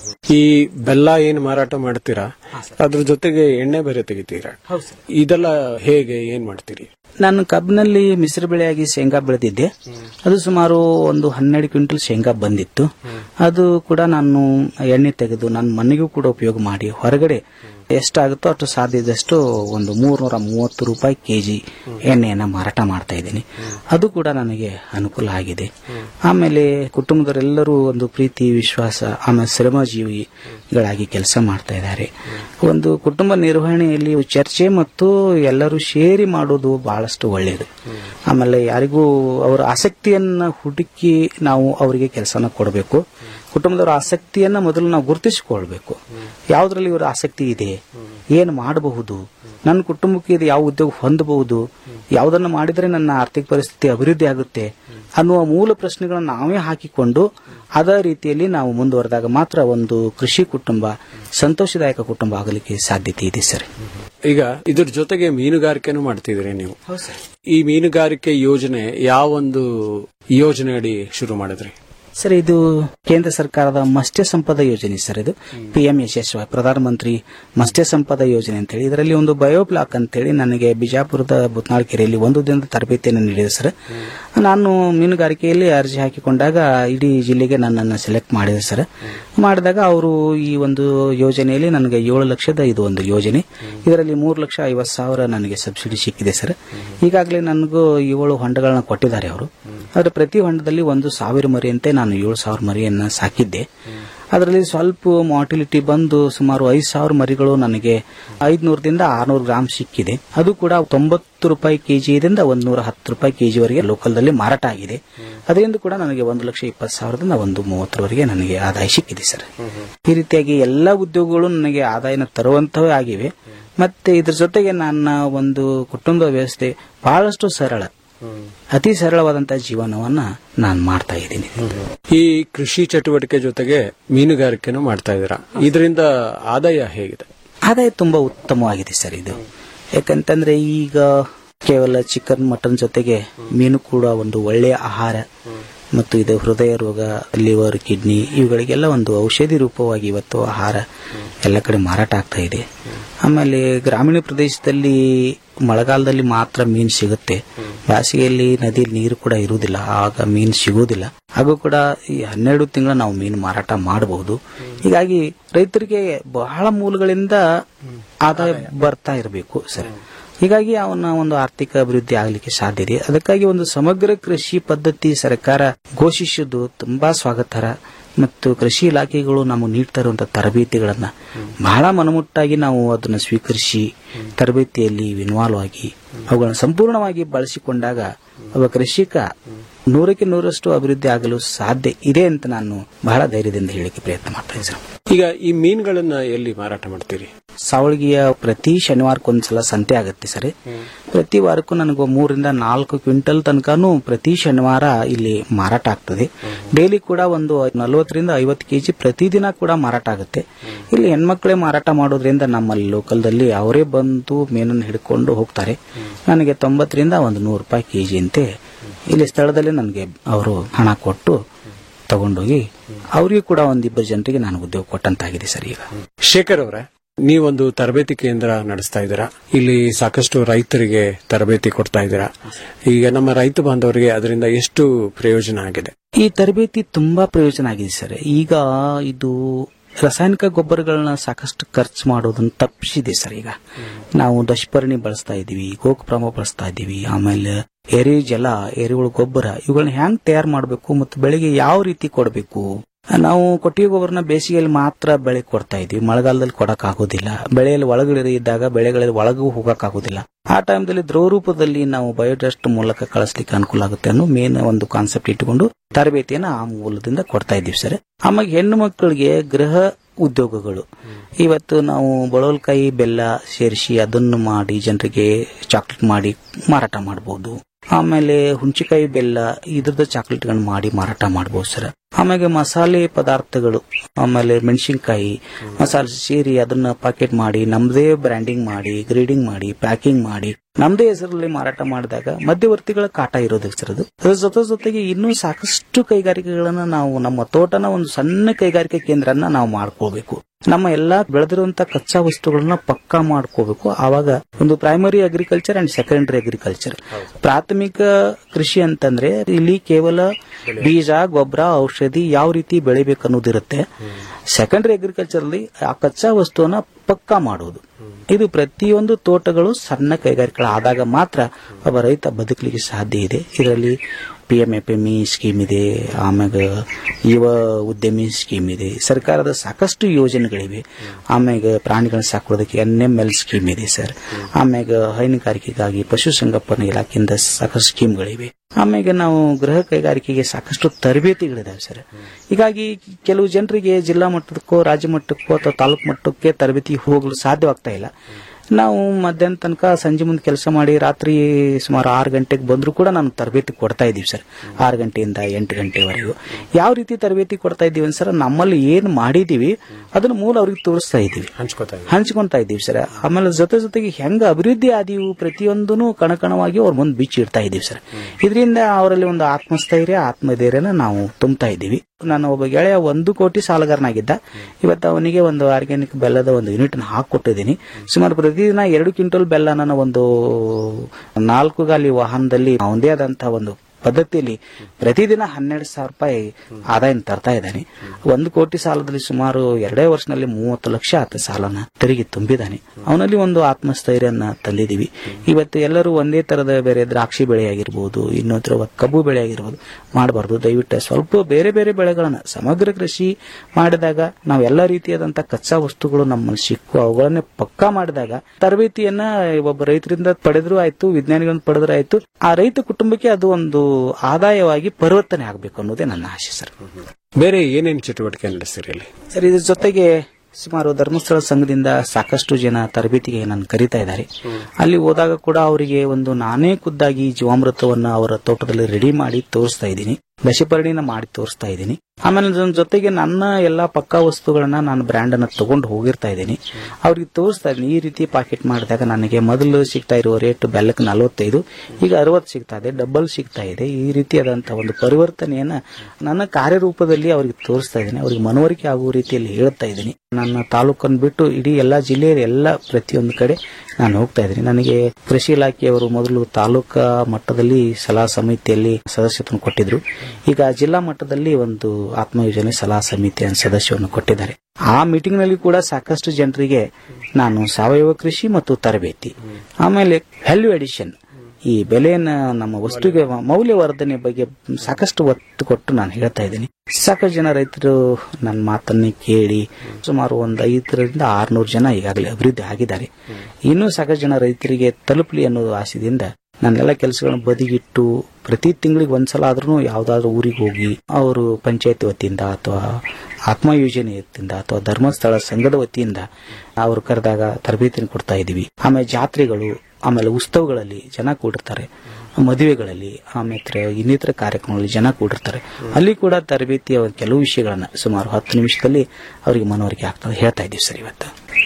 ಈ ಬೆಲ್ಲ ಏನು ಮಾರಾಟ ಮಾಡ್ತೀರಾ ಅದ್ರ ಜೊತೆಗೆ ಎಣ್ಣೆ ಬೇರೆ ತೆಗಿತೀರಾ ಇದೆಲ್ಲ ಹೇಗೆ ಏನ್ ಮಾಡ್ತೀರಿ
ನಾನು ಕಬ್ಬಿನಲ್ಲಿ ಮಿಶ್ರ ಬೆಳೆಯಾಗಿ ಶೇಂಗಾ ಬೆಳೆದಿದ್ದೆ ಅದು ಸುಮಾರು ಒಂದು ಹನ್ನೆರಡು ಕ್ವಿಂಟಲ್ ಶೇಂಗಾ ಬಂದಿತ್ತು ಅದು ಕೂಡ ನಾನು ಎಣ್ಣೆ ತೆಗೆದು ನನ್ನ ಮನೆಗೂ ಕೂಡ ಉಪಯೋಗ ಮಾಡಿ ಹೊರಗಡೆ ಎಷ್ಟಾಗುತ್ತೋ ಅಷ್ಟು ಸಾಧ್ಯ ಇದ್ದಷ್ಟು ಒಂದು ಮೂರ್ನೂರ ಮೂವತ್ತು ರೂಪಾಯಿ ಕೆಜಿ ಎಣ್ಣೆಯನ್ನ ಮಾರಾಟ ಮಾಡ್ತಾ ಇದ್ದೀನಿ ಅದು ಕೂಡ ನನಗೆ ಅನುಕೂಲ ಆಗಿದೆ ಆಮೇಲೆ ಕುಟುಂಬದವರೆಲ್ಲರೂ ಒಂದು ಪ್ರೀತಿ ವಿಶ್ವಾಸ ಆಮೇಲೆ ಶ್ರಮಜೀವಿಗಳಾಗಿ ಕೆಲಸ ಮಾಡ್ತಾ ಇದ್ದಾರೆ ಒಂದು ಕುಟುಂಬ ನಿರ್ವಹಣೆಯಲ್ಲಿ ಚರ್ಚೆ ಮತ್ತು ಎಲ್ಲರೂ ಸೇರಿ ಮಾಡೋದು ಬಹಳಷ್ಟು ಒಳ್ಳೆಯದು ಆಮೇಲೆ ಯಾರಿಗೂ ಅವರ ಆಸಕ್ತಿಯನ್ನ ಹುಡುಕಿ ನಾವು ಅವರಿಗೆ ಕೆಲಸನ ಕೊಡಬೇಕು ಕುಟುಂಬದವರ ಆಸಕ್ತಿಯನ್ನ ಮೊದಲು ನಾವು ಗುರುತಿಸಿಕೊಳ್ಬೇಕು ಯಾವುದ್ರಲ್ಲಿ ಇವರ ಆಸಕ್ತಿ ಇದೆ ಏನು ಮಾಡಬಹುದು ನನ್ನ ಕುಟುಂಬಕ್ಕೆ ಇದು ಯಾವ ಉದ್ಯೋಗ ಹೊಂದಬಹುದು ಯಾವುದನ್ನು ಮಾಡಿದರೆ ನನ್ನ ಆರ್ಥಿಕ ಪರಿಸ್ಥಿತಿ ಅಭಿವೃದ್ಧಿ ಆಗುತ್ತೆ ಅನ್ನುವ ಮೂಲ ಪ್ರಶ್ನೆಗಳನ್ನು ನಾವೇ ಹಾಕಿಕೊಂಡು ಅದೇ ರೀತಿಯಲ್ಲಿ ನಾವು ಮುಂದುವರೆದಾಗ ಮಾತ್ರ ಒಂದು ಕೃಷಿ ಕುಟುಂಬ ಸಂತೋಷದಾಯಕ ಕುಟುಂಬ ಆಗಲಿಕ್ಕೆ ಸಾಧ್ಯತೆ ಇದೆ ಸರ್
ಈಗ ಇದ್ರ ಜೊತೆಗೆ ಮೀನುಗಾರಿಕೆನೂ ಮಾಡ್ತಿದ್ರಿ ನೀವು ಈ ಮೀನುಗಾರಿಕೆ ಯೋಜನೆ ಯಾವೊಂದು ಯೋಜನೆ ಅಡಿ ಶುರು ಮಾಡಿದ್ರಿ
ಸರ್ ಇದು ಕೇಂದ್ರ ಸರ್ಕಾರದ ಮತ್ಸ್ಯ ಸಂಪದ ಯೋಜನೆ ಸರ್ ಇದು ಪಿಎಂ ಯಶಸ್ವಿ ಪ್ರಧಾನಮಂತ್ರಿ ಮತ್ಸ್ಯ ಸಂಪದ ಯೋಜನೆ ಅಂತ ಹೇಳಿ ಇದರಲ್ಲಿ ಒಂದು ಬಯೋ ಬ್ಲಾಕ್ ಅಂತೇಳಿ ನನಗೆ ಬಿಜಾಪುರದ ಬುತ್ನಾಳ್ ಕೆರೆಯಲ್ಲಿ ಒಂದು ದಿನದ ತರಬೇತಿಯನ್ನು ನೀಡಿದೆ ಸರ್ ನಾನು ಮೀನುಗಾರಿಕೆಯಲ್ಲಿ ಅರ್ಜಿ ಹಾಕಿಕೊಂಡಾಗ ಇಡೀ ಜಿಲ್ಲೆಗೆ ನನ್ನನ್ನು ಸೆಲೆಕ್ಟ್ ಮಾಡಿದೆ ಸರ್ ಮಾಡಿದಾಗ ಅವರು ಈ ಒಂದು ಯೋಜನೆಯಲ್ಲಿ ನನಗೆ ಏಳು ಲಕ್ಷದ ಇದು ಒಂದು ಯೋಜನೆ ಇದರಲ್ಲಿ ಮೂರು ಲಕ್ಷ ಐವತ್ತು ಸಾವಿರ ನನಗೆ ಸಬ್ಸಿಡಿ ಸಿಕ್ಕಿದೆ ಸರ್ ಈಗಾಗಲೇ ನನಗೂ ಏಳು ಹೊಂಡಗಳನ್ನ ಕೊಟ್ಟಿದ್ದಾರೆ ಅವರು ಆದರೆ ಪ್ರತಿ ಹೊಂಡದಲ್ಲಿ ಒಂದು ಸಾವಿರ ಮರಿಯಂತೆ ನಾನು ಏಳು ಸಾವಿರ ಮರಿಯನ್ನ ಸಾಕಿದ್ದೆ ಅದರಲ್ಲಿ ಸ್ವಲ್ಪ ಮಾರ್ಟಿಲಿಟಿ ಬಂದು ಸುಮಾರು ಐದು ಸಾವಿರ ಮರಿಗಳು ನನಗೆ ಐದ್ನೂರದಿಂದ ಆರ್ನೂರು ಗ್ರಾಮ್ ಸಿಕ್ಕಿದೆ ಅದು ಕೂಡ ತೊಂಬತ್ತು ರೂಪಾಯಿ ಕೆಜಿಯಿಂದ ಒಂದು ನೂರ ಹತ್ತು ರೂಪಾಯಿ ಕೆಜಿವರೆಗೆ ಲೋಕಲ್ದಲ್ಲಿ ಮಾರಾಟ ಆಗಿದೆ ಅದರಿಂದ ಕೂಡ ನನಗೆ ಒಂದು ಲಕ್ಷ ಇಪ್ಪತ್ತು ಸಾವಿರದಿಂದ ಒಂದು ಮೂವತ್ತರವರೆಗೆ ನನಗೆ ಆದಾಯ ಸಿಕ್ಕಿದೆ ಸರ್ ಈ ರೀತಿಯಾಗಿ ಎಲ್ಲಾ ಉದ್ಯೋಗಗಳು ನನಗೆ ಆದಾಯನ ತರುವಂತವೇ ಆಗಿವೆ ಮತ್ತೆ ಇದ್ರ ಜೊತೆಗೆ ನನ್ನ ಒಂದು ಕುಟುಂಬ ವ್ಯವಸ್ಥೆ ಬಹಳಷ್ಟು ಸರಳ ಅತಿ ಸರಳವಾದಂತಹ ಜೀವನವನ್ನ ನಾನು ಮಾಡ್ತಾ ಇದ್ದೀನಿ
ಈ ಕೃಷಿ ಚಟುವಟಿಕೆ ಜೊತೆಗೆ ಮೀನುಗಾರಿಕೆನೂ ಮಾಡ್ತಾ ಇದ್ದೀರಾ ಇದರಿಂದ ಆದಾಯ ಹೇಗಿದೆ
ಆದಾಯ ತುಂಬಾ ಉತ್ತಮವಾಗಿದೆ ಸರ್ ಇದು ಯಾಕಂತಂದ್ರೆ ಈಗ ಕೇವಲ ಚಿಕನ್ ಮಟನ್ ಜೊತೆಗೆ ಮೀನು ಕೂಡ ಒಂದು ಒಳ್ಳೆಯ ಆಹಾರ ಮತ್ತು ಇದು ಹೃದಯ ರೋಗ ಲಿವರ್ ಕಿಡ್ನಿ ಇವುಗಳಿಗೆಲ್ಲ ಒಂದು ಔಷಧಿ ರೂಪವಾಗಿ ಇವತ್ತು ಆಹಾರ ಎಲ್ಲ ಕಡೆ ಮಾರಾಟ ಆಗ್ತಾ ಇದೆ ಆಮೇಲೆ ಗ್ರಾಮೀಣ ಪ್ರದೇಶದಲ್ಲಿ ಮಳೆಗಾಲದಲ್ಲಿ ಮಾತ್ರ ಮೀನು ಸಿಗುತ್ತೆ ಬೇಸಿಗೆಯಲ್ಲಿ ನದಿಯಲ್ಲಿ ನೀರು ಕೂಡ ಇರುವುದಿಲ್ಲ ಆಗ ಮೀನು ಸಿಗುವುದಿಲ್ಲ ಹಾಗೂ ಕೂಡ ಈ ಹನ್ನೆರಡು ತಿಂಗಳ ನಾವು ಮೀನು ಮಾರಾಟ ಮಾಡಬಹುದು ಹೀಗಾಗಿ ರೈತರಿಗೆ ಬಹಳ ಮೂಲಗಳಿಂದ ಆದಾಯ ಬರ್ತಾ ಇರಬೇಕು ಸರ್ ಹೀಗಾಗಿ ಅವನ ಒಂದು ಆರ್ಥಿಕ ಅಭಿವೃದ್ಧಿ ಆಗಲಿಕ್ಕೆ ಸಾಧ್ಯ ಇದೆ ಅದಕ್ಕಾಗಿ ಒಂದು ಸಮಗ್ರ ಕೃಷಿ ಪದ್ಧತಿ ಸರ್ಕಾರ ಘೋಷಿಸುವುದು ತುಂಬಾ ಸ್ವಾಗತಾರ್ಹ ಮತ್ತು ಕೃಷಿ ಇಲಾಖೆಗಳು ನಮಗೆ ನೀಡ್ತಾ ಇರುವಂತಹ ತರಬೇತಿಗಳನ್ನ ಬಹಳ ಮನಮುಟ್ಟಾಗಿ ನಾವು ಅದನ್ನು ಸ್ವೀಕರಿಸಿ ತರಬೇತಿಯಲ್ಲಿ ಇನ್ವಾಲ್ವ್ ಆಗಿ ಅವುಗಳನ್ನು ಸಂಪೂರ್ಣವಾಗಿ ಬಳಸಿಕೊಂಡಾಗ ಒಬ್ಬ ಕೃಷಿಕ ನೂರಕ್ಕೆ ನೂರಷ್ಟು ಅಭಿವೃದ್ಧಿ ಆಗಲು ಸಾಧ್ಯ ಇದೆ ಅಂತ ನಾನು ಬಹಳ ಧೈರ್ಯದಿಂದ ಹೇಳಿಕೆ ಪ್ರಯತ್ನ ಮಾಡ್ತಾ ಇದ್ದೀನಿ ಸರ್.
ಈಗ ಈ ಮೀನುಗಳನ್ನ ಎಲ್ಲಿ ಮಾರಾಟ ಮಾಡ್ತೀರಿ
ಸಾವಳಗಿಯ ಪ್ರತಿ ಶನಿವಾರಕ್ಕೊಂದ್ಸಲ ಸಂತೆ ಆಗುತ್ತೆ ಸರ್ ಪ್ರತಿ ವಾರಕ್ಕೂ ನನಗೆ ಮೂರರಿಂದ ನಾಲ್ಕು ಕ್ವಿಂಟಲ್ ತನಕನೂ ಪ್ರತಿ ಶನಿವಾರ ಇಲ್ಲಿ ಮಾರಾಟ ಆಗ್ತದೆ ಡೈಲಿ ಕೂಡ ಒಂದು ನಲವತ್ತರಿಂದ ಐವತ್ತು ಕೆಜಿ ಪ್ರತಿದಿನ ಕೂಡ ಮಾರಾಟ ಆಗುತ್ತೆ ಇಲ್ಲಿ ಹೆಣ್ಮಕ್ಳೇ ಮಾರಾಟ ಮಾಡೋದ್ರಿಂದ ನಮ್ಮಲ್ಲಿ ಲೋಕಲ್ದಲ್ಲಿ ಅವರೇ ಬಂದು ಮೀನನ್ನು ಹಿಡ್ಕೊಂಡು ಹೋಗ್ತಾರೆ ನನಗೆ ತೊಂಬತ್ತರಿಂದ ಒಂದು ನೂರು ರೂಪಾಯಿ ಕೆಜಿ ಅಂತೆ ಇಲ್ಲಿ ಸ್ಥಳದಲ್ಲಿ ನನಗೆ ಅವರು ಹಣ ಕೊಟ್ಟು ತಗೊಂಡೋಗಿ ಅವರಿಗೂ ಕೂಡ ಒಂದಿಬ್ಬರು ಜನರಿಗೆ ನಾನು ಉದ್ಯೋಗ ಕೊಟ್ಟಂತಾಗಿದೆ ಸರ್ ಈಗ
ಶೇಖರ್ ಅವರೇ ನೀವೊಂದು ತರಬೇತಿ ಕೇಂದ್ರ ನಡೆಸ್ತಾ ಇದ್ದೀರಾ ಇಲ್ಲಿ ಸಾಕಷ್ಟು ರೈತರಿಗೆ ತರಬೇತಿ ಕೊಡ್ತಾ ಇದ್ದೀರಾ ಈಗ ನಮ್ಮ ರೈತ ಬಾಂಧವರಿಗೆ ಅದರಿಂದ ಎಷ್ಟು ಪ್ರಯೋಜನ ಆಗಿದೆ
ಈ ತರಬೇತಿ ತುಂಬಾ ಪ್ರಯೋಜನ ಆಗಿದೆ ಸರ್ ಈಗ ಇದು ರಾಸಾಯನಿಕ ಗೊಬ್ಬರಗಳನ್ನ ಸಾಕಷ್ಟು ಖರ್ಚು ಮಾಡೋದನ್ನ ತಪ್ಪಿಸಿದೆ ಸರ್ ಈಗ ನಾವು ದಶಪರ್ಣಿ ಬಳಸ್ತಾ ಇದೀವಿ ಗೋಕುಪ್ರಮ ಬಳಸ್ತಾ ಇದೀವಿ ಆಮೇಲೆ ಎರೆ ಜಲ ಎರೆಹುಳು ಗೊಬ್ಬರ ಇವುಗಳನ್ನ ಹ್ಯಾಂಗ್ ತಯಾರು ಮಾಡಬೇಕು ಮತ್ತು ಬೆಳೆಗೆ ಯಾವ ರೀತಿ ಕೊಡಬೇಕು ನಾವು ಕೊಟ್ಟಿಗೆ ಗೊಬ್ಬರನ ಬೇಸಿಗೆಯಲ್ಲಿ ಮಾತ್ರ ಬೆಳೆ ಕೊಡ್ತಾ ಇದೀವಿ ಮಳೆಗಾಲದಲ್ಲಿ ಕೊಡಕ್ ಆಗೋದಿಲ್ಲ ಬೆಳೆಯಲ್ಲಿ ಒಳಗಡೆ ಇದ್ದಾಗ ಬೆಳೆಗಳಲ್ಲಿ ಒಳಗೂ ಹೋಗಕ್ ಆಗೋದಿಲ್ಲ ಆ ಟೈಮ್ದಲ್ಲಿ ದ್ರವ ರೂಪದಲ್ಲಿ ನಾವು ಬಯೋಡಸ್ಟ್ ಮೂಲಕ ಕಳಿಸ್ಲಿಕ್ಕೆ ಅನುಕೂಲ ಆಗುತ್ತೆ ಅನ್ನೋ ಮೇನ್ ಒಂದು ಕಾನ್ಸೆಪ್ಟ್ ಇಟ್ಟುಕೊಂಡು ತರಬೇತಿಯನ್ನ ಆ ಮೂಲದಿಂದ ಕೊಡ್ತಾ ಇದ್ದೀವಿ ಸರ್ ಆಮೇಲೆ ಹೆಣ್ಣು ಮಕ್ಕಳಿಗೆ ಗೃಹ ಉದ್ಯೋಗಗಳು ಇವತ್ತು ನಾವು ಬಳೋಲ್ಕಾಯಿ ಬೆಲ್ಲ ಸೇರಿಸಿ ಅದನ್ನು ಮಾಡಿ ಜನರಿಗೆ ಚಾಕ್ಲೇಟ್ ಮಾಡಿ ಮಾರಾಟ ಮಾಡಬಹುದು ಆಮೇಲೆ ಹುಂಚಿಕಾಯಿ ಬೆಲ್ಲ ಇದ್ರದ್ದು ಚಾಕ್ಲೇಟ್ಗಳನ್ನ ಮಾಡಿ ಮಾರಾಟ ಮಾಡಬಹುದು ಸರ್ ಆಮೇಲೆ ಮಸಾಲೆ ಪದಾರ್ಥಗಳು ಆಮೇಲೆ ಮೆಣಸಿನ್ಕಾಯಿ ಮಸಾಲೆ ಸೇರಿ ಅದನ್ನ ಪಾಕೆಟ್ ಮಾಡಿ ನಮ್ದೇ ಬ್ರ್ಯಾಂಡಿಂಗ್ ಮಾಡಿ ಗ್ರೇಡಿಂಗ್ ಮಾಡಿ ಪ್ಯಾಕಿಂಗ್ ಮಾಡಿ ನಮ್ದೇ ಹೆಸರಲ್ಲಿ ಮಾರಾಟ ಮಾಡಿದಾಗ ಮಧ್ಯವರ್ತಿಗಳ ಕಾಟ ಇರೋದಕ್ಕೆ ಸರ್ ಅದು ಅದ್ರ ಜೊತೆ ಜೊತೆಗೆ ಇನ್ನೂ ಸಾಕಷ್ಟು ಕೈಗಾರಿಕೆಗಳನ್ನ ನಾವು ನಮ್ಮ ತೋಟನ ಒಂದು ಸಣ್ಣ ಕೈಗಾರಿಕೆ ಕೇಂದ್ರನ ನಾವು ಮಾಡ್ಕೋಬೇಕು ನಮ್ಮ ಎಲ್ಲಾ ಬೆಳೆದಿರುವಂತ ಕಚ್ಚಾ ವಸ್ತುಗಳನ್ನ ಪಕ್ಕಾ ಮಾಡ್ಕೋಬೇಕು ಆವಾಗ ಒಂದು primary agriculture and secondary agriculture ಪ್ರಾಥಮಿಕ ಕೃಷಿ ಅಂತಂದ್ರೆ ಇಲ್ಲಿ ಕೇವಲ ಬೀಜ ಗೊಬ್ಬರ ಔಷಧಿ ಯಾವ ರೀತಿ ಬೆಳಿಬೇಕು ಅನ್ನೋದಿರುತ್ತೆ ಸೆಕೆಂಡರಿ ಅಗ್ರಿಕಲ್ಚರ್ ಅಲ್ಲಿ ಆ ಕಚ್ಚಾ ವಸ್ತುವನ್ನ ಪಕ್ಕಾ ಮಾಡೋದು ಇದು ಪ್ರತಿಯೊಂದು ತೋಟಗಳು ಸಣ್ಣ ಕೈಗಾರಿಕೆಗಳಾದಾಗ ಮಾತ್ರ ಒಬ್ಬ ರೈತ ಬದುಕಲಿಕ್ಕೆ ಸಾಧ್ಯ ಇದೆ ಇದರಲ್ಲಿ P M F M E scheme ಇದೆ ಆಮ್ಯಾಗ ಯುವ ಉದ್ಯಮಿ ಸ್ಕೀಮ್ ಇದೆ ಸರ್ಕಾರದ ಸಾಕಷ್ಟು ಯೋಜನೆಗಳಿವೆ ಆಮ್ಯಾಗ ಪ್ರಾಣಿಗಳನ್ನ ಸಾಕೋದಕ್ಕೆ ಎನ್ ಎಂ ಎಲ್ ಸ್ಕೀಮ್ ಇದೆ ಸರ್ ಆಮ್ಯಾಗ ಹೈನುಗಾರಿಕೆಗಾಗಿ ಪಶುಸಂಗೋಪನಾ ಇಲಾಖೆಯಿಂದ ಸಾಕಷ್ಟು ಸ್ಕೀಮ್ಗಳಿವೆ ಆಮ್ಯಾಗ ನಾವು ಗೃಹ ಕೈಗಾರಿಕೆಗೆ ಸಾಕಷ್ಟು ತರಬೇತಿಗಳಿದಾವೆ ಸರ್ ಹೀಗಾಗಿ ಕೆಲವು ಜನರಿಗೆ ಜಿಲ್ಲಾ ಮಟ್ಟಕ್ಕೋ ರಾಜ್ಯ ಮಟ್ಟಕ್ಕೋ ಅಥವಾ ತಾಲೂಕು ಮಟ್ಟಕ್ಕೆ ತರಬೇತಿ ಹೋಗಲು ಸಾಧ್ಯವಾಗ್ತಾ ಇಲ್ಲ ನಾವು ಮಧ್ಯಾಹ್ನ ತನಕ ಸಂಜೆ ಮುಂದೆ ಕೆಲಸ ಮಾಡಿ ರಾತ್ರಿ ಸುಮಾರು ಆರು ಗಂಟೆಗೆ ಬಂದರೂ ಕೂಡ ನಾನು ತರಬೇತಿ ಕೊಡ್ತಾ ಇದ್ದೀವಿ ಸರ್ ಆರು ಗಂಟೆಯಿಂದ ಎಂಟು ಗಂಟೆವರೆಗೂ ಯಾವ ರೀತಿ ತರಬೇತಿ ಕೊಡ್ತಾ ಇದ್ದೀವಿ ಸರ್ ನಮ್ಮಲ್ಲಿ ಏನು ಮಾಡಿದೀವಿ ಅದನ್ನ ಮೂಲ ಅವ್ರಿಗೆ ತೋರಿಸ್ತಾ ಇದ್ದೀವಿ ಹಂಚ್ಕೊಂತಾ ಇದ್ದೀವಿ ಸರ್ ಆಮೇಲೆ ಜೊತೆ ಜೊತೆಗೆ ಹೆಂಗ ಅಭಿವೃದ್ಧಿ ಆದೀವು ಪ್ರತಿಯೊಂದೂ ಕಣಕಣವಾಗಿ ಅವ್ರ ಮುಂದೆ ಬಿಚ್ಚಿ ಇಡ್ತಾ ಇದ್ದೀವಿ ಸರ್ ಇದರಿಂದ ಅವರಲ್ಲಿ ಒಂದು ಆತ್ಮಸ್ಥೈರ್ಯ ಆತ್ಮಧೈರ್ಯನ ನಾವು ತುಂಬ್ತಾ ಇದ್ದೀವಿ ನಾನು ಒಬ್ಬ ಗೆಳೆಯ ಒಂದು ಕೋಟಿ ಸಾಲಗಾರನಾಗಿದ್ದ ಇವತ್ತು ಅವನಿಗೆ ಒಂದು ಆರ್ಗ್ಯಾನಿಕ್ ಬೆಲ್ಲದ ಒಂದು ಯೂನಿಟ್ ಹಾಕೊಟ್ಟಿದ್ದೀನಿ ಸುಮಾರು ಪ್ರತಿದಿನ ಎರಡು ಕ್ವಿಂಟಲ್ ಬೆಲ್ಲ ನಾನು ಒಂದು ನಾಲ್ಕು ಗಾಲಿ ವಾಹನದಲ್ಲಿ ಅವನದೇ ಆದಂತಹ ಒಂದು ಪದ್ಧತಿಯಲ್ಲಿ ಪ್ರತಿದಿನ ಹನ್ನೆರಡು ಸಾವಿರ ರೂಪಾಯಿ ಆದಾಯ ತರ್ತಾ ಇದ್ದಾನೆ ಒಂದು ಕೋಟಿ ಸಾಲದಲ್ಲಿ ಸುಮಾರು ಎರಡೇ ವರ್ಷದಲ್ಲಿ ಮೂವತ್ತು ಲಕ್ಷ ಆತ ಸಾಲನ ತೆರಿಗೆ ತುಂಬಿದ್ದಾನೆ ಅವನಲ್ಲಿ ಒಂದು ಆತ್ಮಸ್ಥೈರ್ಯನ ತಂದಿದ್ದೀವಿ ಇವತ್ತು ಎಲ್ಲರೂ ಒಂದೇ ತರದ ಬೇರೆ ದ್ರಾಕ್ಷಿ ಬೆಳೆ ಆಗಿರ್ಬೋದು ಇನ್ನೊಂದ್ರ ಕಬ್ಬು ಬೆಳೆ ಆಗಿರ್ಬೋದು ಮಾಡಬಾರ್ದು ದಯವಿಟ್ಟು ಸ್ವಲ್ಪ ಬೇರೆ ಬೇರೆ ಬೆಳೆಗಳನ್ನ ಸಮಗ್ರ ಕೃಷಿ ಮಾಡಿದಾಗ ನಾವು ಎಲ್ಲ ರೀತಿಯಾದಂತಹ ಕಚ್ಚಾ ವಸ್ತುಗಳು ನಮ್ಮಲ್ಲಿ ಸಿಕ್ಕು ಅವುಗಳನ್ನೇ ಪಕ್ಕಾ ಮಾಡಿದಾಗ ತರಬೇತಿಯನ್ನ ಒಬ್ಬ ರೈತರಿಂದ ಪಡೆದ್ರು ಆಯ್ತು ವಿಜ್ಞಾನಿಗಳನ್ನ ಪಡೆದ್ರು ಆಯ್ತು ಆ ರೈತ ಕುಟುಂಬಕ್ಕೆ ಅದು ಒಂದು ಆದಾಯವಾಗಿ ಪರಿವರ್ತನೆ ಆಗಬೇಕು ಅನ್ನೋದೇ ನನ್ನ ಆಶೆ ಸರ್
ಬೇರೆ ಏನೇನು ಚಟುವಟಿಕೆ ನಡೆಸ್ತೀರಿ ಇಲ್ಲಿ
ಸರ್ ಇದ್ರ ಜೊತೆಗೆ ಸುಮಾರು ಧರ್ಮಸ್ಥಳ ಸಂಘದಿಂದ ಸಾಕಷ್ಟು ಜನ ತರಬೇತಿಗೆ ನಾನು ಕರೀತಾ ಇದ್ದಾರೆ ಅಲ್ಲಿ ಹೋದಾಗ ಕೂಡ ಅವರಿಗೆ ಒಂದು ನಾನೇ ಖುದ್ದಾಗಿ ಜೀವಾಮೃತವನ್ನ ಅವರ ತೋಟದಲ್ಲಿ ರೆಡಿ ಮಾಡಿ ತೋರಿಸ್ತಾ ಇದ್ದೀನಿ ದಶಪರ್ಣಿನ ಮಾಡಿ ತೋರಿಸ್ತಾ ಇದ್ದೀನಿ ಆಮೇಲೆ ನನ್ನ ಜೊತೆಗೆ ನನ್ನ ಎಲ್ಲಾ ಪಕ್ಕಾ ವಸ್ತುಗಳನ್ನ ನಾನು ಬ್ರ್ಯಾಂಡ್ ಅನ್ನ ತಗೊಂಡು ಹೋಗಿರ್ತಾ ಇದ್ದೀನಿ ಅವ್ರಿಗೆ ತೋರಿಸ್ತಾ ಇದ್ದೀನಿ ಈ ರೀತಿ ಪಾಕೆಟ್ ಮಾಡಿದಾಗ ನನಗೆ ಮೊದಲು ಸಿಗ್ತಾ ಇರುವ ರೇಟ್ ಬೆಲ್ಲಕ್ಕೆ ನಲವತ್ತೈದು ಈಗ ಅರವತ್ತು ಸಿಗ್ತಾ ಇದೆ ಡಬಲ್ ಸಿಗ್ತಾ ಇದೆ ಈ ರೀತಿಯಾದಂತಹ ಒಂದು ಪರಿವರ್ತನೆಯನ್ನ ನನ್ನ ಕಾರ್ಯರೂಪದಲ್ಲಿ ಅವ್ರಿಗೆ ತೋರಿಸ್ತಾ ಇದ್ದೀನಿ ಅವ್ರಿಗೆ ಮನವರಿಕೆ ಆಗುವ ರೀತಿಯಲ್ಲಿ ಹೇಳ್ತಾ ಇದ್ದೀನಿ ನನ್ನ ತಾಲೂಕನ್ನು ಬಿಟ್ಟು ಇಡೀ ಎಲ್ಲಾ ಜಿಲ್ಲೆಯ ಎಲ್ಲ ಪ್ರತಿಯೊಂದು ಕಡೆ ನಾನು ಹೋಗ್ತಾ ಇದ್ದೀನಿ ನನಗೆ ಕೃಷಿ ಇಲಾಖೆಯವರು ಮೊದಲು ತಾಲೂಕಾ ಮಟ್ಟದಲ್ಲಿ ಸಲಹಾ ಸಮಿತಿಯಲ್ಲಿ ಸದಸ್ಯತ್ವವನ್ನು ಕೊಟ್ಟಿದ್ರು ಈಗ ಜಿಲ್ಲಾ ಮಟ್ಟದಲ್ಲಿ ಒಂದು ಆತ್ಮ ಯೋಜನೆ ಸಲಹಾ ಸಮಿತಿಯ ಸದಸ್ಯವನ್ನು ಕೊಟ್ಟಿದ್ದಾರೆ ಆ ಮೀಟಿಂಗ್ ನಲ್ಲಿ ಕೂಡ ಸಾಕಷ್ಟು ಜನರಿಗೆ ನಾನು ಸಾವಯವ ಕೃಷಿ ಮತ್ತು ತರಬೇತಿ ಆಮೇಲೆ ವ್ಯಾಲ್ಯೂ ಎಡಿಷನ್ ಈ ಬೆಲೆಯನ್ನ ನಮ್ಮ ವಸ್ತುಗೆ ಮೌಲ್ಯವರ್ಧನೆ ಬಗ್ಗೆ ಸಾಕಷ್ಟು ಒತ್ತು ಕೊಟ್ಟು ನಾನು ಹೇಳ್ತಾ ಇದ್ದೀನಿ ಸಾಕಷ್ಟು ಜನ ರೈತರು ನನ್ನ ಮಾತನ್ನೇ ಕೇಳಿ ಸುಮಾರು ಒಂದು ಐದರಿಂದ ಆರ್ನೂರು ಜನ ಈಗಾಗಲೇ ಅಭಿವೃದ್ಧಿ ಆಗಿದ್ದಾರೆ ಇನ್ನೂ ಸಾಕಷ್ಟು ಜನ ರೈತರಿಗೆ ತಲುಪಲಿ ಅನ್ನೋ ಆಸೆಯಿಂದ ನನ್ನೆಲ್ಲ ಕೆಲಸಗಳನ್ನ ಬದಿಗಿಟ್ಟು ಪ್ರತಿ ತಿಂಗಳಿಗೆ ಒಂದ್ಸಲ ಆದ್ರೂ ಯಾವ್ದಾದ್ರು ಊರಿಗೆ ಹೋಗಿ ಅವರು ಪಂಚಾಯತ್ ವತಿಯಿಂದ ಅಥವಾ ಆತ್ಮ ಯೋಜನೆ ವತಿಯಿಂದ ಅಥವಾ ಧರ್ಮಸ್ಥಳ ಸಂಘದ ವತಿಯಿಂದ ಅವರು ಕರೆದಾಗ ತರಬೇತಿಯನ್ನು ಕೊಡ್ತಾ ಇದ್ದೀವಿ ಆಮೇಲೆ ಜಾತ್ರೆಗಳು ಆಮೇಲೆ ಉತ್ಸವಗಳಲ್ಲಿ ಜನ ಕೂಡಿರ್ತಾರೆ ಮದುವೆಗಳಲ್ಲಿ ಆಮೇಲೆ ಇನ್ನಿತರ ಕಾರ್ಯಕ್ರಮಗಳಲ್ಲಿ ಜನ ಕೂಡಿರ್ತಾರೆ ಅಲ್ಲಿ ಕೂಡ ತರಬೇತಿಯ ಕೆಲವು ವಿಷಯಗಳನ್ನ ಸುಮಾರು ಹತ್ತು ನಿಮಿಷದಲ್ಲಿ ಅವರಿಗೆ ಮನವರಿಕೆ ಆಗ್ತದೆ ಹೇಳ್ತಾ ಇದ್ದೀವಿ ಸರ್ ಇವತ್ತು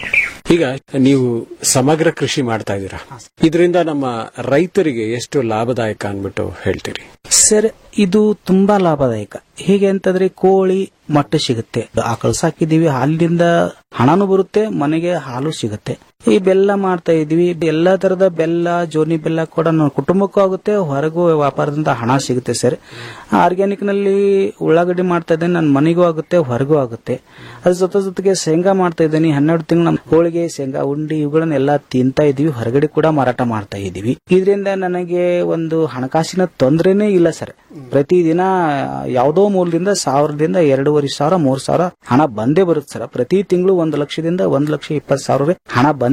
ಈಗ ನೀವು ಸಮಗ್ರ ಕೃಷಿ ಮಾಡ್ತಾ ಇದ್ದೀರಾ ಇದರಿಂದ ನಮ್ಮ ರೈತರಿಗೆ ಎಷ್ಟು ಲಾಭದಾಯಕ ಅನ್ಬಿಟ್ಟು ಹೇಳ್ತೀರಿ
ಸರ್ ಇದು ತುಂಬಾ ಲಾಭದಾಯಕ ಹೇಗೆ ಅಂತಂದ್ರೆ ಕೋಳಿ ಮೊಟ್ಟೆ ಸಿಗುತ್ತೆ ಆಕಳು ಸಾಕಿದೀವಿ ಹಾಲಿನಿಂದ ಹಣನೂ ಬರುತ್ತೆ ಮನೆಗೆ ಹಾಲು ಸಿಗುತ್ತೆ ಈ ಬೆಲ್ಲ ಮಾಡ್ತಾ ಇದೀವಿ ಎಲ್ಲಾ ತರದ ಬೆಲ್ಲ ಜೋನಿ ಬೆಲ್ಲ ಕೂಡ ನಮ್ಮ ಕುಟುಂಬಕ್ಕೂ ಆಗುತ್ತೆ ಹೊರಗೂ ವ್ಯಾಪಾರದಿಂದ ಹಣ ಸಿಗುತ್ತೆ ಸರ್ ಆರ್ಗ್ಯಾನಿಕ್ ನಲ್ಲಿ ಉಳ್ಳಾಗಡ್ಡಿ ಮಾಡ್ತಾ ಇದ್ದೇನೆ ನನ್ನ ಮನೆಗೂ ಆಗುತ್ತೆ ಹೊರಗೂ ಆಗುತ್ತೆ ಅದ್ರ ಜೊತೆ ಜೊತೆಗೆ ಶೇಂಗಾ ಮಾಡ್ತಾ ಇದ್ದೀನಿ ಹನ್ನೆರಡು ತಿಂಗಳು ನಮ್ಮ ಹೋಳಿಗೆ ಶೇಂಗಾ ಉಂಡಿ ಇವುಗಳನ್ನೆಲ್ಲ ತಿಂತಾ ಇದೀವಿ ಹೊರಗಡೆ ಕೂಡ ಮಾರಾಟ ಮಾಡ್ತಾ ಇದೀವಿ ಇದರಿಂದ ನನಗೆ ಒಂದು ಹಣಕಾಸಿನ ತೊಂದರೆನೇ ಇಲ್ಲ ಸರ್ ಪ್ರತಿದಿನ ಯಾವುದೋ ಮೂಲದಿಂದ ಸಾವಿರದಿಂದ ಎರಡೂವರೆ ಸಾವಿರ ಮೂರ್ ಸಾವಿರ ಹಣ ಬಂದೇ ಬರುತ್ತೆ ಸರ್ ಪ್ರತಿ ತಿಂಗಳು ಒಂದು ಲಕ್ಷದಿಂದ ಒಂದು ಲಕ್ಷ ಇಪ್ಪತ್ತು ಸಾವಿರ ಹಣ ಬಂದೇ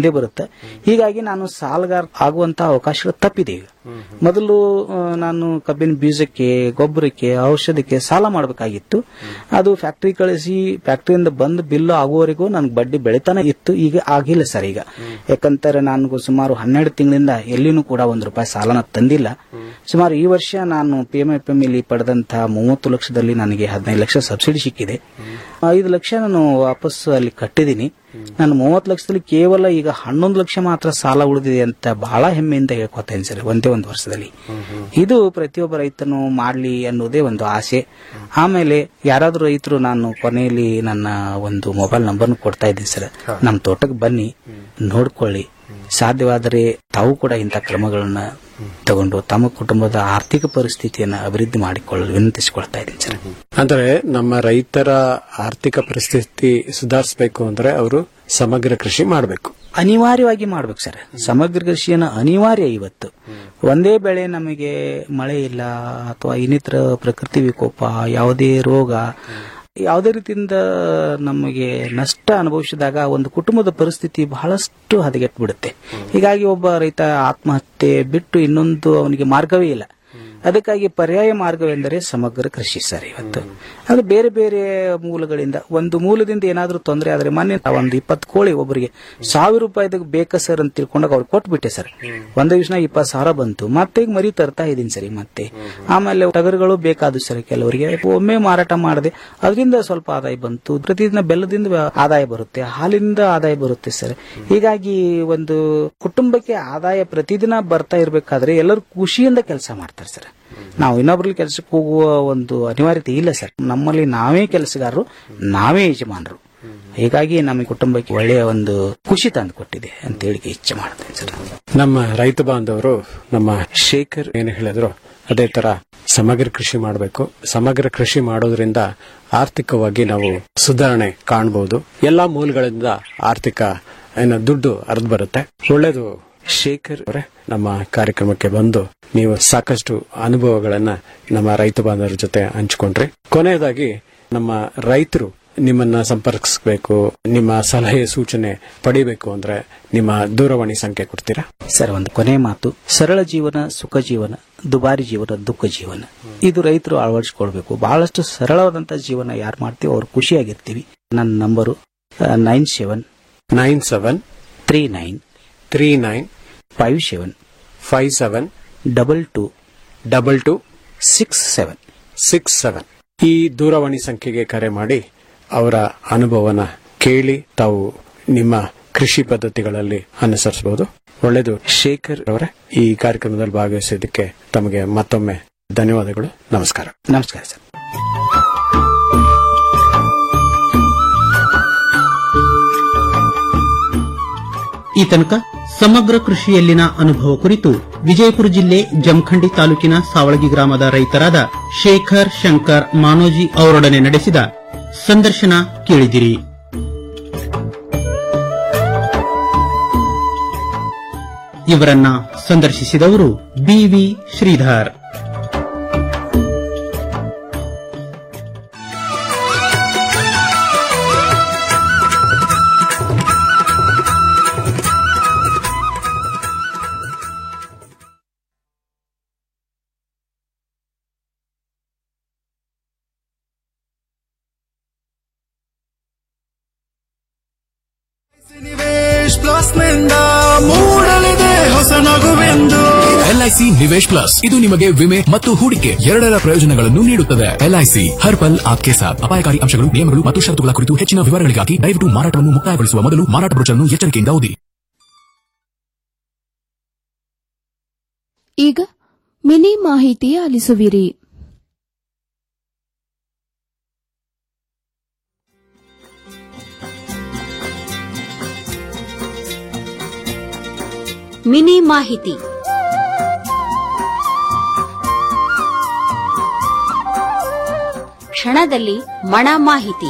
ಬಂದೇ ಬರುತ್ತೆ ಹೀಗಾಗಿ ನಾನು ಸಾಲಗಾರ ಆಗುವಂತ ಅವಕಾಶಗಳು ತಪ್ಪಿದೆ ಈಗ ಮೊದಲು ಆ, ನಾನು ಕಬ್ಬಿನ ಬೀಜಕ್ಕೆ ಗೊಬ್ಬರಕ್ಕೆ ಔಷಧಕ್ಕೆ ಸಾಲ ಮಾಡಬೇಕಾಗಿತ್ತು ಅದು ಫ್ಯಾಕ್ಟರಿ ಕಳಿಸಿ ಫ್ಯಾಕ್ಟರಿಯಿಂದ ಬಂದು ಬಿಲ್ಲು ಆಗುವವರೆಗೂ ನನ್ಗೆ ಬಡ್ಡಿ ಬೆಳಿತಾನೆ ಇತ್ತು ಈಗ ಆಗಿಲ್ಲ ಸರ್ ಈಗ ಯಾಕಂತಾರೆ ನಾನು ಸುಮಾರು ಹನ್ನೆರಡು ತಿಂಗಳಿಂದ ಎಲ್ಲಿನೂ ಕೂಡ ಒಂದು ರೂಪಾಯಿ ಸಾಲನ ತಂದಿಲ್ಲ ಸುಮಾರು ಈ ವರ್ಷ ನಾನು ಪಿ ಎಂ ಎಫ್ ಎಂ ಇಲ್ಲಿ ಪಡೆದಂತಹ ಮೂವತ್ತು ಲಕ್ಷದಲ್ಲಿ ನನಗೆ ಹದಿನೈದು ಲಕ್ಷ ಸಬ್ಸಿಡಿ ಸಿಕ್ಕಿದೆ ಐದು ಲಕ್ಷ ನಾನು ವಾಪಸ್ ಅಲ್ಲಿ ಕಟ್ಟಿದ್ದೀನಿ ನಾನು ಮೂವತ್ತು ಲಕ್ಷದಲ್ಲಿ ಕೇವಲ ಈಗ ಹನ್ನೊಂದು ಲಕ್ಷ ಮಾತ್ರ ಸಾಲ ಉಳಿದಿದೆ ಅಂತ ಬಹಳ ಹೆಮ್ಮೆಯಿಂದ ಹೇಳ್ಕೊತೇನೆ ಸರ್ ಒಂದೇ ಒಂದು ವರ್ಷದಲ್ಲಿ ಇದು ಪ್ರತಿಯೊಬ್ಬ ರೈತನು ಮಾಡ್ಲಿ ಅನ್ನೋದೇ ಒಂದು ಆಸೆ ಆಮೇಲೆ ಯಾರಾದ್ರೂ ರೈತರು ನಾನು ಕೊನೆಯಲ್ಲಿ ನನ್ನ ಒಂದು ಮೊಬೈಲ್ ನಂಬರ್ನು ಕೊಡ್ತಾ ಇದ್ದೀನಿ ಸರ್ ನಮ್ಮ ತೋಟಕ್ಕೆ ಬನ್ನಿ ನೋಡ್ಕೊಳ್ಳಿ ಸಾಧ್ಯವಾದರೆ ತಾವು ಕೂಡ ಇಂಥ ಕ್ರಮಗಳನ್ನ ತಗೊಂಡು ತಮ್ಮ ಕುಟುಂಬದ ಆರ್ಥಿಕ ಪರಿಸ್ಥಿತಿಯನ್ನು ಅಭಿವೃದ್ಧಿ ಮಾಡಿಕೊಳ್ಳಲು ವಿನಂತಿಸಿಕೊಳ್ತಾ ಇದ್ದೀನಿ ಸರ್
ಅಂದ್ರೆ ನಮ್ಮ ರೈತರ ಆರ್ಥಿಕ ಪರಿಸ್ಥಿತಿ ಸುಧಾರಿಸಬೇಕು ಅಂದ್ರೆ ಅವರು ಸಮಗ್ರ ಕೃಷಿ ಮಾಡಬೇಕು
ಅನಿವಾರ್ಯವಾಗಿ ಮಾಡ್ಬೇಕು ಸರ್ ಸಮಗ್ರ ಕೃಷಿಯನ್ನು ಅನಿವಾರ್ಯ ಇವತ್ತು ಒಂದೇ ಬೆಳೆ ನಮಗೆ ಮಳೆ ಇಲ್ಲ ಅಥವಾ ಇನ್ನಿತರ ಪ್ರಕೃತಿ ವಿಕೋಪ ಯಾವುದೇ ರೋಗ ಯಾವುದೇ ರೀತಿಯಿಂದ ನಮಗೆ ನಷ್ಟ ಅನುಭವಿಸಿದಾಗ ಒಂದು ಕುಟುಂಬದ ಪರಿಸ್ಥಿತಿ ಬಹಳಷ್ಟು ಹದಗೆಟ್ಟು ಬಿಡುತ್ತೆ ಹೀಗಾಗಿ ಒಬ್ಬ ರೈತ ಆತ್ಮಹತ್ಯೆ ಬಿಟ್ಟು ಇನ್ನೊಂದು ಅವನಿಗೆ ಮಾರ್ಗವೇ ಇಲ್ಲ ಅದಕ್ಕಾಗಿ ಪರ್ಯಾಯ ಮಾರ್ಗವೆಂದರೆ ಸಮಗ್ರ ಕೃಷಿ ಸರ್ ಇವತ್ತು ಅದು ಬೇರೆ ಬೇರೆ ಮೂಲಗಳಿಂದ ಒಂದು ಮೂಲದಿಂದ ಏನಾದರೂ ತೊಂದರೆ ಆದರೆ ಮೊನ್ನೆ ಒಂದು ಇಪ್ಪತ್ತು ಕೋಳಿ ಒಬ್ಬರಿಗೆ ಸಾವಿರ ರೂಪಾಯಿದಾಗ ಬೇಕಾ ಸರ್ ಅಂತ ತಿಳ್ಕೊಂಡಾಗ ಅವ್ರು ಕೊಟ್ಬಿಟ್ಟೆ ಸರ್ ಒಂದೇ ದಿವಸ ಇಪ್ಪತ್ತು ಸಾವಿರ ಬಂತು ಮತ್ತೆ ಈಗ ಮರಿ ತರ್ತಾ ಇದೀನಿ ಸರ್ ಈಗ ಮತ್ತೆ ಆಮೇಲೆ ಟಗರುಗಳು ಬೇಕಾದವು ಸರ್ ಕೆಲವರಿಗೆ ಒಮ್ಮೆ ಮಾರಾಟ ಮಾಡದೆ ಅದರಿಂದ ಸ್ವಲ್ಪ ಆದಾಯ ಬಂತು ಪ್ರತಿದಿನ ಬೆಲ್ಲದಿಂದ ಆದಾಯ ಬರುತ್ತೆ ಹಾಲಿನಿಂದ ಆದಾಯ ಬರುತ್ತೆ ಸರ್ ಹೀಗಾಗಿ ಒಂದು ಕುಟುಂಬಕ್ಕೆ ಆದಾಯ ಪ್ರತಿದಿನ ಬರ್ತಾ ಇರಬೇಕಾದ್ರೆ ಎಲ್ಲರೂ ಖುಷಿಯಿಂದ ಕೆಲಸ ಮಾಡ್ತಾರೆ ಸರ್ ನಾವು ಇನ್ನೊಬ್ರಲ್ಲಿ ಕೆಲಸಕ್ಕೆ ಹೋಗುವ ಒಂದು ಅನಿವಾರ್ಯತೆ ಇಲ್ಲ ಸರ್ ನಮ್ಮಲ್ಲಿ ನಾವೇ ಕೆಲಸಗಾರರು ನಾವೇ ಯಜಮಾನರು ಹೀಗಾಗಿ ನಮ್ಮ ಕುಟುಂಬಕ್ಕೆ ಒಳ್ಳೆಯ ಒಂದು ಖುಷಿ ತಂದು ಕೊಟ್ಟಿದೆ ಅಂತ ಹೇಳಿಕೆ ಇಚ್ಛೆ ಮಾಡ್ತೇನೆ ಸರ್
ನಮ್ಮ ರೈತ ಬಾಂಧವರು ನಮ್ಮ ಶೇಖರ್ ಏನು ಹೇಳಿದ್ರು ಅದೇ ತರ ಸಮಗ್ರ ಕೃಷಿ ಮಾಡಬೇಕು ಸಮಗ್ರ ಕೃಷಿ ಮಾಡೋದ್ರಿಂದ ಆರ್ಥಿಕವಾಗಿ ನಾವು ಸುಧಾರಣೆ ಕಾಣಬಹುದು ಎಲ್ಲಾ ಮೂಲಗಳಿಂದ ಆರ್ಥಿಕ ಏನು ದುಡ್ಡು ಹರಿದು ಬರುತ್ತೆ ಒಳ್ಳೇದು ಶೇಖರ್ ಅವರೇ ನಮ್ಮ ಕಾರ್ಯಕ್ರಮಕ್ಕೆ ಬಂದು ನೀವು ಸಾಕಷ್ಟು ಅನುಭವಗಳನ್ನ ನಮ್ಮ ರೈತ ಬಾಂಧವರ ಜೊತೆ ಹಂಚಿಕೊಂಡ್ರಿ ಕೊನೆಯದಾಗಿ ನಮ್ಮ ರೈತರು ನಿಮ್ಮನ್ನ ಸಂಪರ್ಕಿಸಬೇಕು ನಿಮ್ಮ ಸಲಹೆ ಸೂಚನೆ ಪಡಿಬೇಕು ಅಂದ್ರೆ ನಿಮ್ಮ ದೂರವಾಣಿ ಸಂಖ್ಯೆ ಕೊಡ್ತೀರಾ
ಸರ್ ಒಂದು ಕೊನೆ ಮಾತು ಸರಳ ಜೀವನ ಸುಖ ಜೀವನ ದುಬಾರಿ ಜೀವನ ದುಃಖ ಜೀವನ ಇದು ರೈತರು ಅಳವಡಿಸಿಕೊಳ್ಬೇಕು ಬಹಳಷ್ಟು ಸರಳವಾದಂತಹ ಜೀವನ ಯಾರು ಮಾಡ್ತೀವಿ ಅವ್ರು ಖುಷಿಯಾಗಿರ್ತೀವಿ ನನ್ನ number nine seven
nine seven
three nine
three nine
five seven
five seven
double two
double two
six seven
six seven ಈ ದೂರವಾಣಿ ಸಂಖ್ಯೆಗೆ ಕರೆ ಮಾಡಿ ಅವರ ಅನುಭವನ ಕೇಳಿ ತಾವು ನಿಮ್ಮ ಕೃಷಿ ಪದ್ಧತಿಗಳಲ್ಲಿ ಅನುಸರಿಸಬಹುದು ಒಳ್ಳೆಯದು ಶೇಖರ್ ಅವರೇ ಈ ಕಾರ್ಯಕ್ರಮದಲ್ಲಿ ಭಾಗವಹಿಸಿದ್ದಕ್ಕೆ ತಮಗೆ ಮತ್ತೊಮ್ಮೆ ಧನ್ಯವಾದಗಳು ನಮಸ್ಕಾರ
ನಮಸ್ಕಾರ ಸರ್
ಈ ತನಕ ಸಮಗ್ರ ಕೃಷಿಯಲ್ಲಿನ ಅನುಭವ ಕುರಿತು ವಿಜಯಪುರ ಜಿಲ್ಲೆ ಜಮಖಂಡಿ ತಾಲೂಕಿನ ಸಾವಳಗಿ ಗ್ರಾಮದ ರೈತರಾದ ಶೇಖರ್ ಶಂಕರ್ ಮಾನೋಜಿ ಅವರೊಡನೆ ನಡೆಸಿದ ಸಂದರ್ಶನ ಕೇಳಿದಿರಿ ಇವರನ್ನ ಸಂದರ್ಶಿಸಿದವರು ಬಿವಿ ಶ್ರೀಧರ್
ನಿವೇಶ್ ಪ್ಲಸ್ ನಿಂದ ಮೂಡಲಿದೆ ಹೊಸ ನಗುವೆಂದು
ಎಲ್ಐಸಿ ನಿವೇಶ್ ಪ್ಲಸ್ ಇದು ನಿಮಗೆ ವಿಮೆ ಮತ್ತು ಹೂಡಿಕೆ ಎರಡರ ಪ್ರಯೋಜನಗಳನ್ನು ನೀಡುತ್ತದೆ ಎಲ್ಐಸಿ ಹರ್ ಪಲ್ ಆಪ್ಕೆ ಸಾಥ್ ಅಪಾಯಕಾರಿ ಅಂಶಗಳು ನಿಯಮಗಳು ಮತ್ತು ಷರತ್ತುಗಳ ಕುರಿತು ಹೆಚ್ಚಿನ ವಿವರಗಳಿಗಾಗಿ ದಯವಿಟ್ಟು ಮಾರಾಟವನ್ನು ಮುಕ್ತಾಯಗೊಳಿಸುವ ಮೊದಲು ಮಾರಾಟ ಬ್ರೋಚರ್ನ್ನು ಎಚ್ಚರಿಕೆಯಿಂದ ಓದಿ
ಈಗ ಮಿನಿ ಮಾಹಿತಿ ಆಲಿಸುವಿರಿ
ಮಿನಿ ಮಾಹಿತಿ ಕ್ಷಣದಲ್ಲಿ ಮಣ ಮಾಹಿತಿ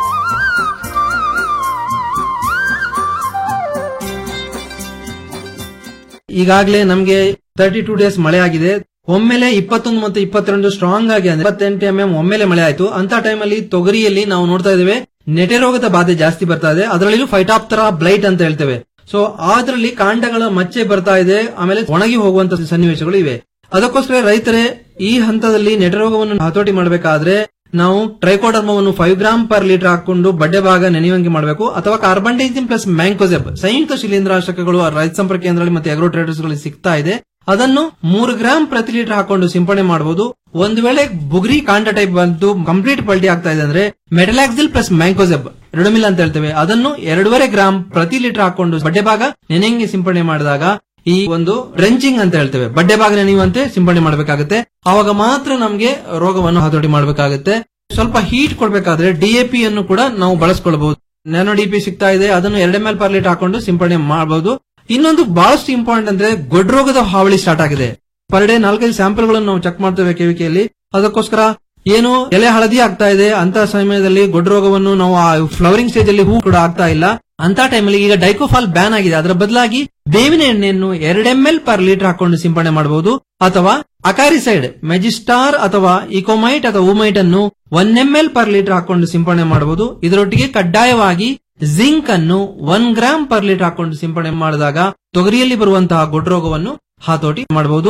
ಈಗಾಗಲೇ ನಮ್ಗೆ ತರ್ಟಿ ಟೂ ಡೇಸ್ ಮಳೆ ಆಗಿದೆ ಒಮ್ಮೆಲೆ ಇಪ್ಪತ್ತೊಂದು ಮತ್ತು ಇಪ್ಪತ್ತೆರಡು ಸ್ಟ್ರಾಂಗ್ ಆಗಿ ಅಂದ್ರೆ ಇಪ್ಪತ್ತೆಂಟು ಎಂ ಎಂ ಒಮ್ಮೆಲೆ ಮಳೆ ಆಯ್ತು ಅಂತ ಟೈಮಲ್ಲಿ ತೊಗರಿಯಲ್ಲಿ ನಾವು ನೋಡ್ತಾ ಇದ್ದೇವೆ ನೆಟೆ ರೋಗದ ಬಾಧೆ ಜಾಸ್ತಿ ಬರ್ತಾ ಇದೆ ಅದರಲ್ಲಿಯೂ ಫೈಟಾಪ್ತರ ಬ್ಲೈಟ್ ಅಂತ ಹೇಳ್ತೇವೆ ಸೊ ಅದರಲ್ಲಿ ಕಾಂಡಗಳ ಮಚ್ಚೆ ಬರ್ತಾ ಇದೆ ಆಮೇಲೆ ಒಣಗಿ ಹೋಗುವಂತ ಸನ್ನಿವೇಶಗಳು ಇವೆ ಅದಕ್ಕೋಸ್ಕರ ರೈತರೇ ಈ ಹಂತದಲ್ಲಿ ನೆಟರೋಗವನ್ನು ಹತೋಟಿ ಮಾಡಬೇಕಾದ್ರೆ ನಾವು ಟ್ರೈಕೋಡರ್ಮವನ್ನು ಫೈವ್ ಗ್ರಾಮ್ ಪರ್ ಲೀಟರ್ ಹಾಕೊಂಡು ಬಡ್ಡೆ ಭಾಗ ನೆನೆಯುವಂಗೆ ಮಾಡಬೇಕು ಅಥವಾ ಕಾರ್ಬಂಡೈಸಿನ್ ಪ್ಲಸ್ ಮ್ಯಾಂಕೋಸೆಬ್ ಸಂಯುಕ್ತ ಶಿಲೀಂಧ್ರಾಶಕಗಳು ರೈತ ಸಂಪರ್ಕ ಕೇಂದ್ರದಲ್ಲಿ ಮತ್ತೆ ಅಗ್ರೋ ಟ್ರೇಡರ್ಸ್ ಗಳಲ್ಲಿ ಸಿಗ್ತಾ ಇದೆ ಅದನ್ನು ಮೂರು ಗ್ರಾಮ್ ಪ್ರತಿ ಲೀಟರ್ ಹಾಕೊಂಡು ಸಿಂಪಡಣೆ ಮಾಡಬಹುದು ಒಂದು ವೇಳೆ ಬುಗ್ರಿ ಕಾಂಡ ಟೈಪ್ ಬಂದು ಕಂಪ್ಲೀಟ್ ಪಲ್ಟಿ ಆಗ್ತಾ ಇದೆ ಅಂದ್ರೆ ಮೆಟಲಾಕ್ಸಿಲ್ ಪ್ಲಸ್ ಮ್ಯಾಂಕೋಸೆಬ್ ರೆಡಮಿಲ್ ಅಂತ ಹೇಳ್ತೇವೆ ಅದನ್ನು ಎರಡೂವರೆ ಗ್ರಾಮ್ ಪ್ರತಿ ಲೀಟರ್ ಹಾಕೊಂಡು ಬಡ್ಡೆ ಭಾಗ ನೆನೆಯಂಗೆ ಸಿಂಪಡಣೆ ಮಾಡಿದಾಗ ಈ ಒಂದು ರೆಂಚಿಂಗ್ ಅಂತ ಹೇಳ್ತೇವೆ ಬಡ್ಡೆ ಭಾಗ ನೆನೆಯುವಂತೆ ಸಿಂಪಡಣೆ ಮಾಡಬೇಕಾಗುತ್ತೆ ಆವಾಗ ಮಾತ್ರ ನಮಗೆ ರೋಗವನ್ನು ಹತೋಟಿ ಮಾಡಬೇಕಾಗುತ್ತೆ ಸ್ವಲ್ಪ ಹೀಟ್ ಕೊಡ್ಬೇಕಾದ್ರೆ ಡಿಎಪಿ ಅನ್ನು ಕೂಡ ನಾವು ಬಳಸ್ಕೊಳ್ಬಹುದು ನ್ಯಾನೋ ಡಿಪಿ ಸಿಗ್ತಾ ಇದೆ ಅದನ್ನು ಎರಡು ಎಂ ಎಲ್ ಪರ್ ಲೀಟರ್ ಹಾಕೊಂಡು ಸಿಂಪಡಣೆ ಮಾಡಬಹುದು ಇನ್ನೊಂದು ಬಹಳಷ್ಟು ಇಂಪಾರ್ಟೆಂಟ್ ಅಂದ್ರೆ ಗೊಡ್ಡ ರೋಗದ ಹಾವಳಿ ಸ್ಟಾರ್ಟ್ ಆಗಿದೆ ಪರ್ ಡೇ ನಾಲ್ಕೈದು ಸ್ಯಾಂಪಲ್ ಗಳನ್ನು ನಾವು ಚೆಕ್ ಮಾಡ್ತೇವೆ ಕೆವಿಕೆಯಲ್ಲಿ ಅದಕ್ಕೋಸ್ಕರ ಏನು ಎಲೆ ಹಳದಿ ಆಗ್ತಾ ಇದೆ ಅಂತ ಸಮಯದಲ್ಲಿ ಗೊಡ್ಡ ರೋಗವನ್ನು ನಾವು ಆ ಫ್ಲವರಿಂಗ್ ಸ್ಟೇಜ್ ಅಲ್ಲಿ ಹೂ ಕೂಡ ಆಗ್ತಾ ಇಲ್ಲ ಅಂತ ಟೈಮಲ್ಲಿ ಈಗ ಡೈಕೋಫಾಲ್ ಬ್ಯಾನ್ ಆಗಿದೆ ಅದರ ಬದಲಾಗಿ ಬೇವಿನ ಎಣ್ಣೆಯನ್ನು ಎರಡು ಎಂ ಎಲ್ ಪರ್ ಲೀಟರ್ ಹಾಕೊಂಡು ಸಿಂಪಡಣೆ ಮಾಡಬಹುದು ಅಥವಾ ಅಕಾರಿಸೈಡ್ ಮೆಜಿಸ್ಟಾರ್ ಅಥವಾ ಇಕೋಮೈಟ್ ಅಥವಾ ಉಮೈಟ್ ಅನ್ನು one M L per litre ಹಾಕೊಂಡು ಸಿಂಪಡಣೆ ಮಾಡಬಹುದು ಇದರೊಟ್ಟಿಗೆ ಕಡ್ಡಾಯವಾಗಿ ಜಿಂಕ್ ಅನ್ನು ಒನ್ ಗ್ರಾಮ್ ಪರ್ ಲೀಟರ್ ಹಾಕೊಂಡು ಸಿಂಪಡಣೆ ಮಾಡಿದಾಗ ತೊಗರಿಯಲ್ಲಿ ಬರುವಂತಹ ಗೊಡ್ಡ ರೋಗವನ್ನು ಹತೋಟಿ ಮಾಡಬಹುದು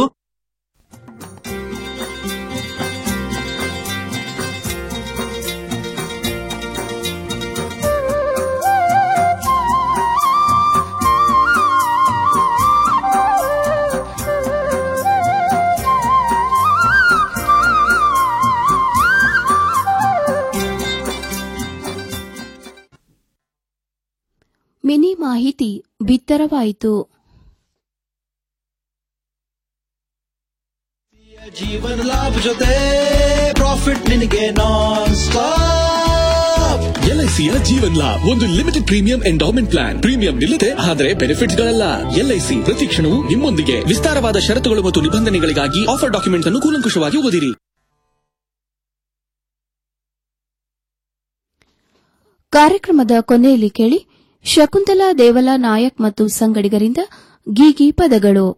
ಮಿನಿ ಮಾಹಿತಿ ಬಿತ್ತರವಾಯಿತು
ಜೀವನ ಲಾಭ ಜೊತೆ ಪ್ರಾಫಿಟ್ ನಿನಗೆ ನಾನ್ ಸ್ಟಾಪ್
ಎಲ್ಐಸಿಯ ಜೀವನ್ ಲಾಭ್ ಒಂದು limited premium endowment plan premium ನಿಲ್ಲದೆ ಆದರೆ ಬೆನಿಫಿಟ್ಸ್ ಗಳಲ್ಲ ಎಲ್ಐಸಿ ಪ್ರತಿ ಕ್ಷಣವೂ ನಿಮ್ಮೊಂದಿಗೆ ವಿಸ್ತಾರವಾದ ಷರತ್ತುಗಳು ಮತ್ತು ನಿಬಂಧನೆಗಳಿಗಾಗಿ ಆಫರ್ ಡಾಕ್ಯುಮೆಂಟ್ಸ್ ಅನ್ನು ಕೂಲಂಕುಷವಾಗಿ ಓದಿರಿ
ಕಾರ್ಯಕ್ರಮದ ಕೊನೆಯಲ್ಲಿ ಕೇಳಿ ಶಕುಂತಲಾ ದೇವಲ ನಾಯಕ್ ಮತ್ತು ಸಂಗಡಿಗರಿಂದ ಗೀಗಿ ಪದಗಳು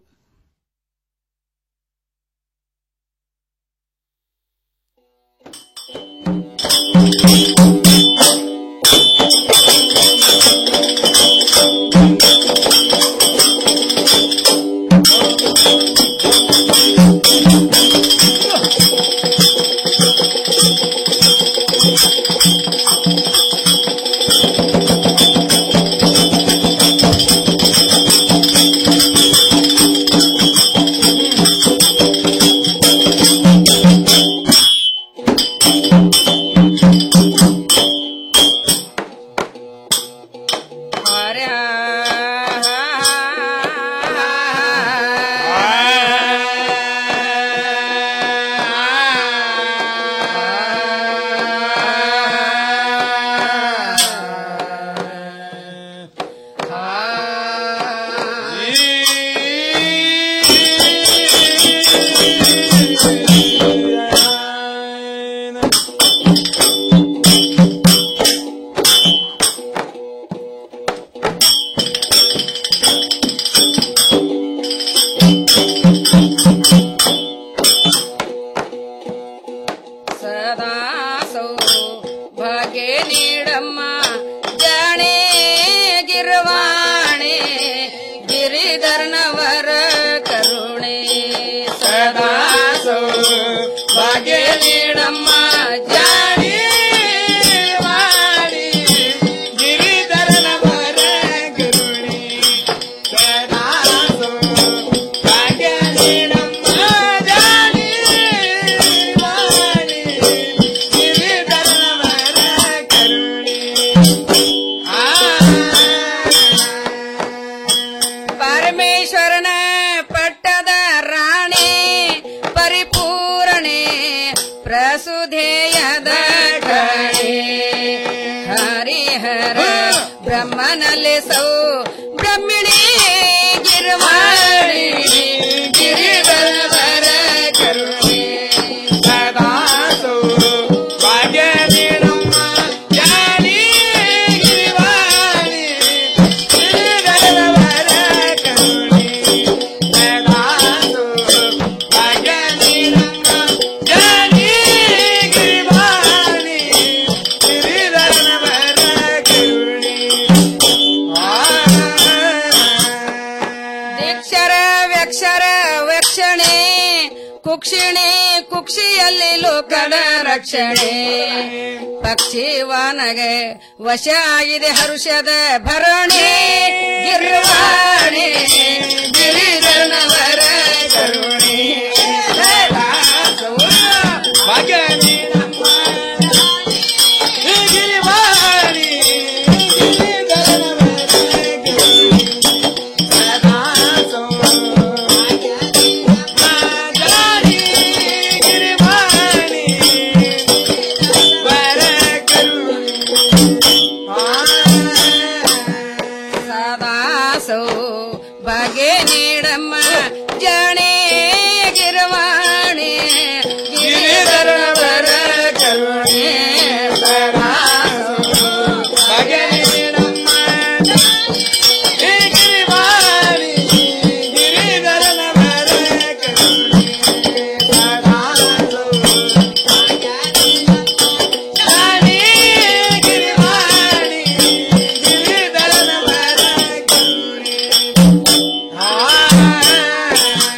ಸದಾಸೋ ಭಾಗ್ಯ ನೀಡಮ್ಮ ಜಾಣೆ ಗಿರ್ವಾಣೆ ಗಿರಿಧರ್ನವರ ಕರುಣೆ ಸದಾಸೋ ಭಾಗ್ಯ ನೀಡಮ್ಮ ಜಾಣೆ ವಾಣೆ ಗಿರಿಧರನವರ ಕರುಣೆ ಸದಾಸೋ ಭಾಗ್ಯ ನೀಡಮ್ಮ ಜಾಣೆ ವಾಣೆ ಗಿರಿಧರನವರ ಕರುಣೆ ಪರಮೇಶ್ವರನ ಪಟ್ಟದ ರಾಣಿ ಪರಿಪೂರಣೆ ಪ್ರಸುಧೇಯದ ಠಣೆ ಹರಿಹರ ಬ್ರಹ್ಮನಲ್ಲಿ ಸೌ ಬ್ರಹ್ಮಿಣಿ ಗಿರ್ವಾಣಿ ಗಿರಿಧರವರ ಕರುಣೆ ಸದಾಸೋ ಭಾಗ್ಯ ನೀಡಮ್ಮ ಜಾನಿ ಗಿರಿವಾಣಿ ಗಿರಿಧರವರ ಕರುಣೆ ಸದಾಸೋ ಭಾಗ್ಯ ನೀಡಮ್ಮ ಜಾನಿ ಗಿರಿವಾಣಿ ಗಿರಿಧರವರ ಕರುಣೆ ಆ
ಕುಕ್ಷಿಣಿ ಕುಕ್ಷಿಯಲ್ಲಿ ಲೋಕದ ರಕ್ಷಣೆ ಪಕ್ಷಿವಾನಗೆ ವಶ ಆಗಿದೆ ಹರುಷದ ಭರಣಿ ಗಿರ್ವಾಣಿ ಗಿರಿಧರನವರ ಕರುಣೆ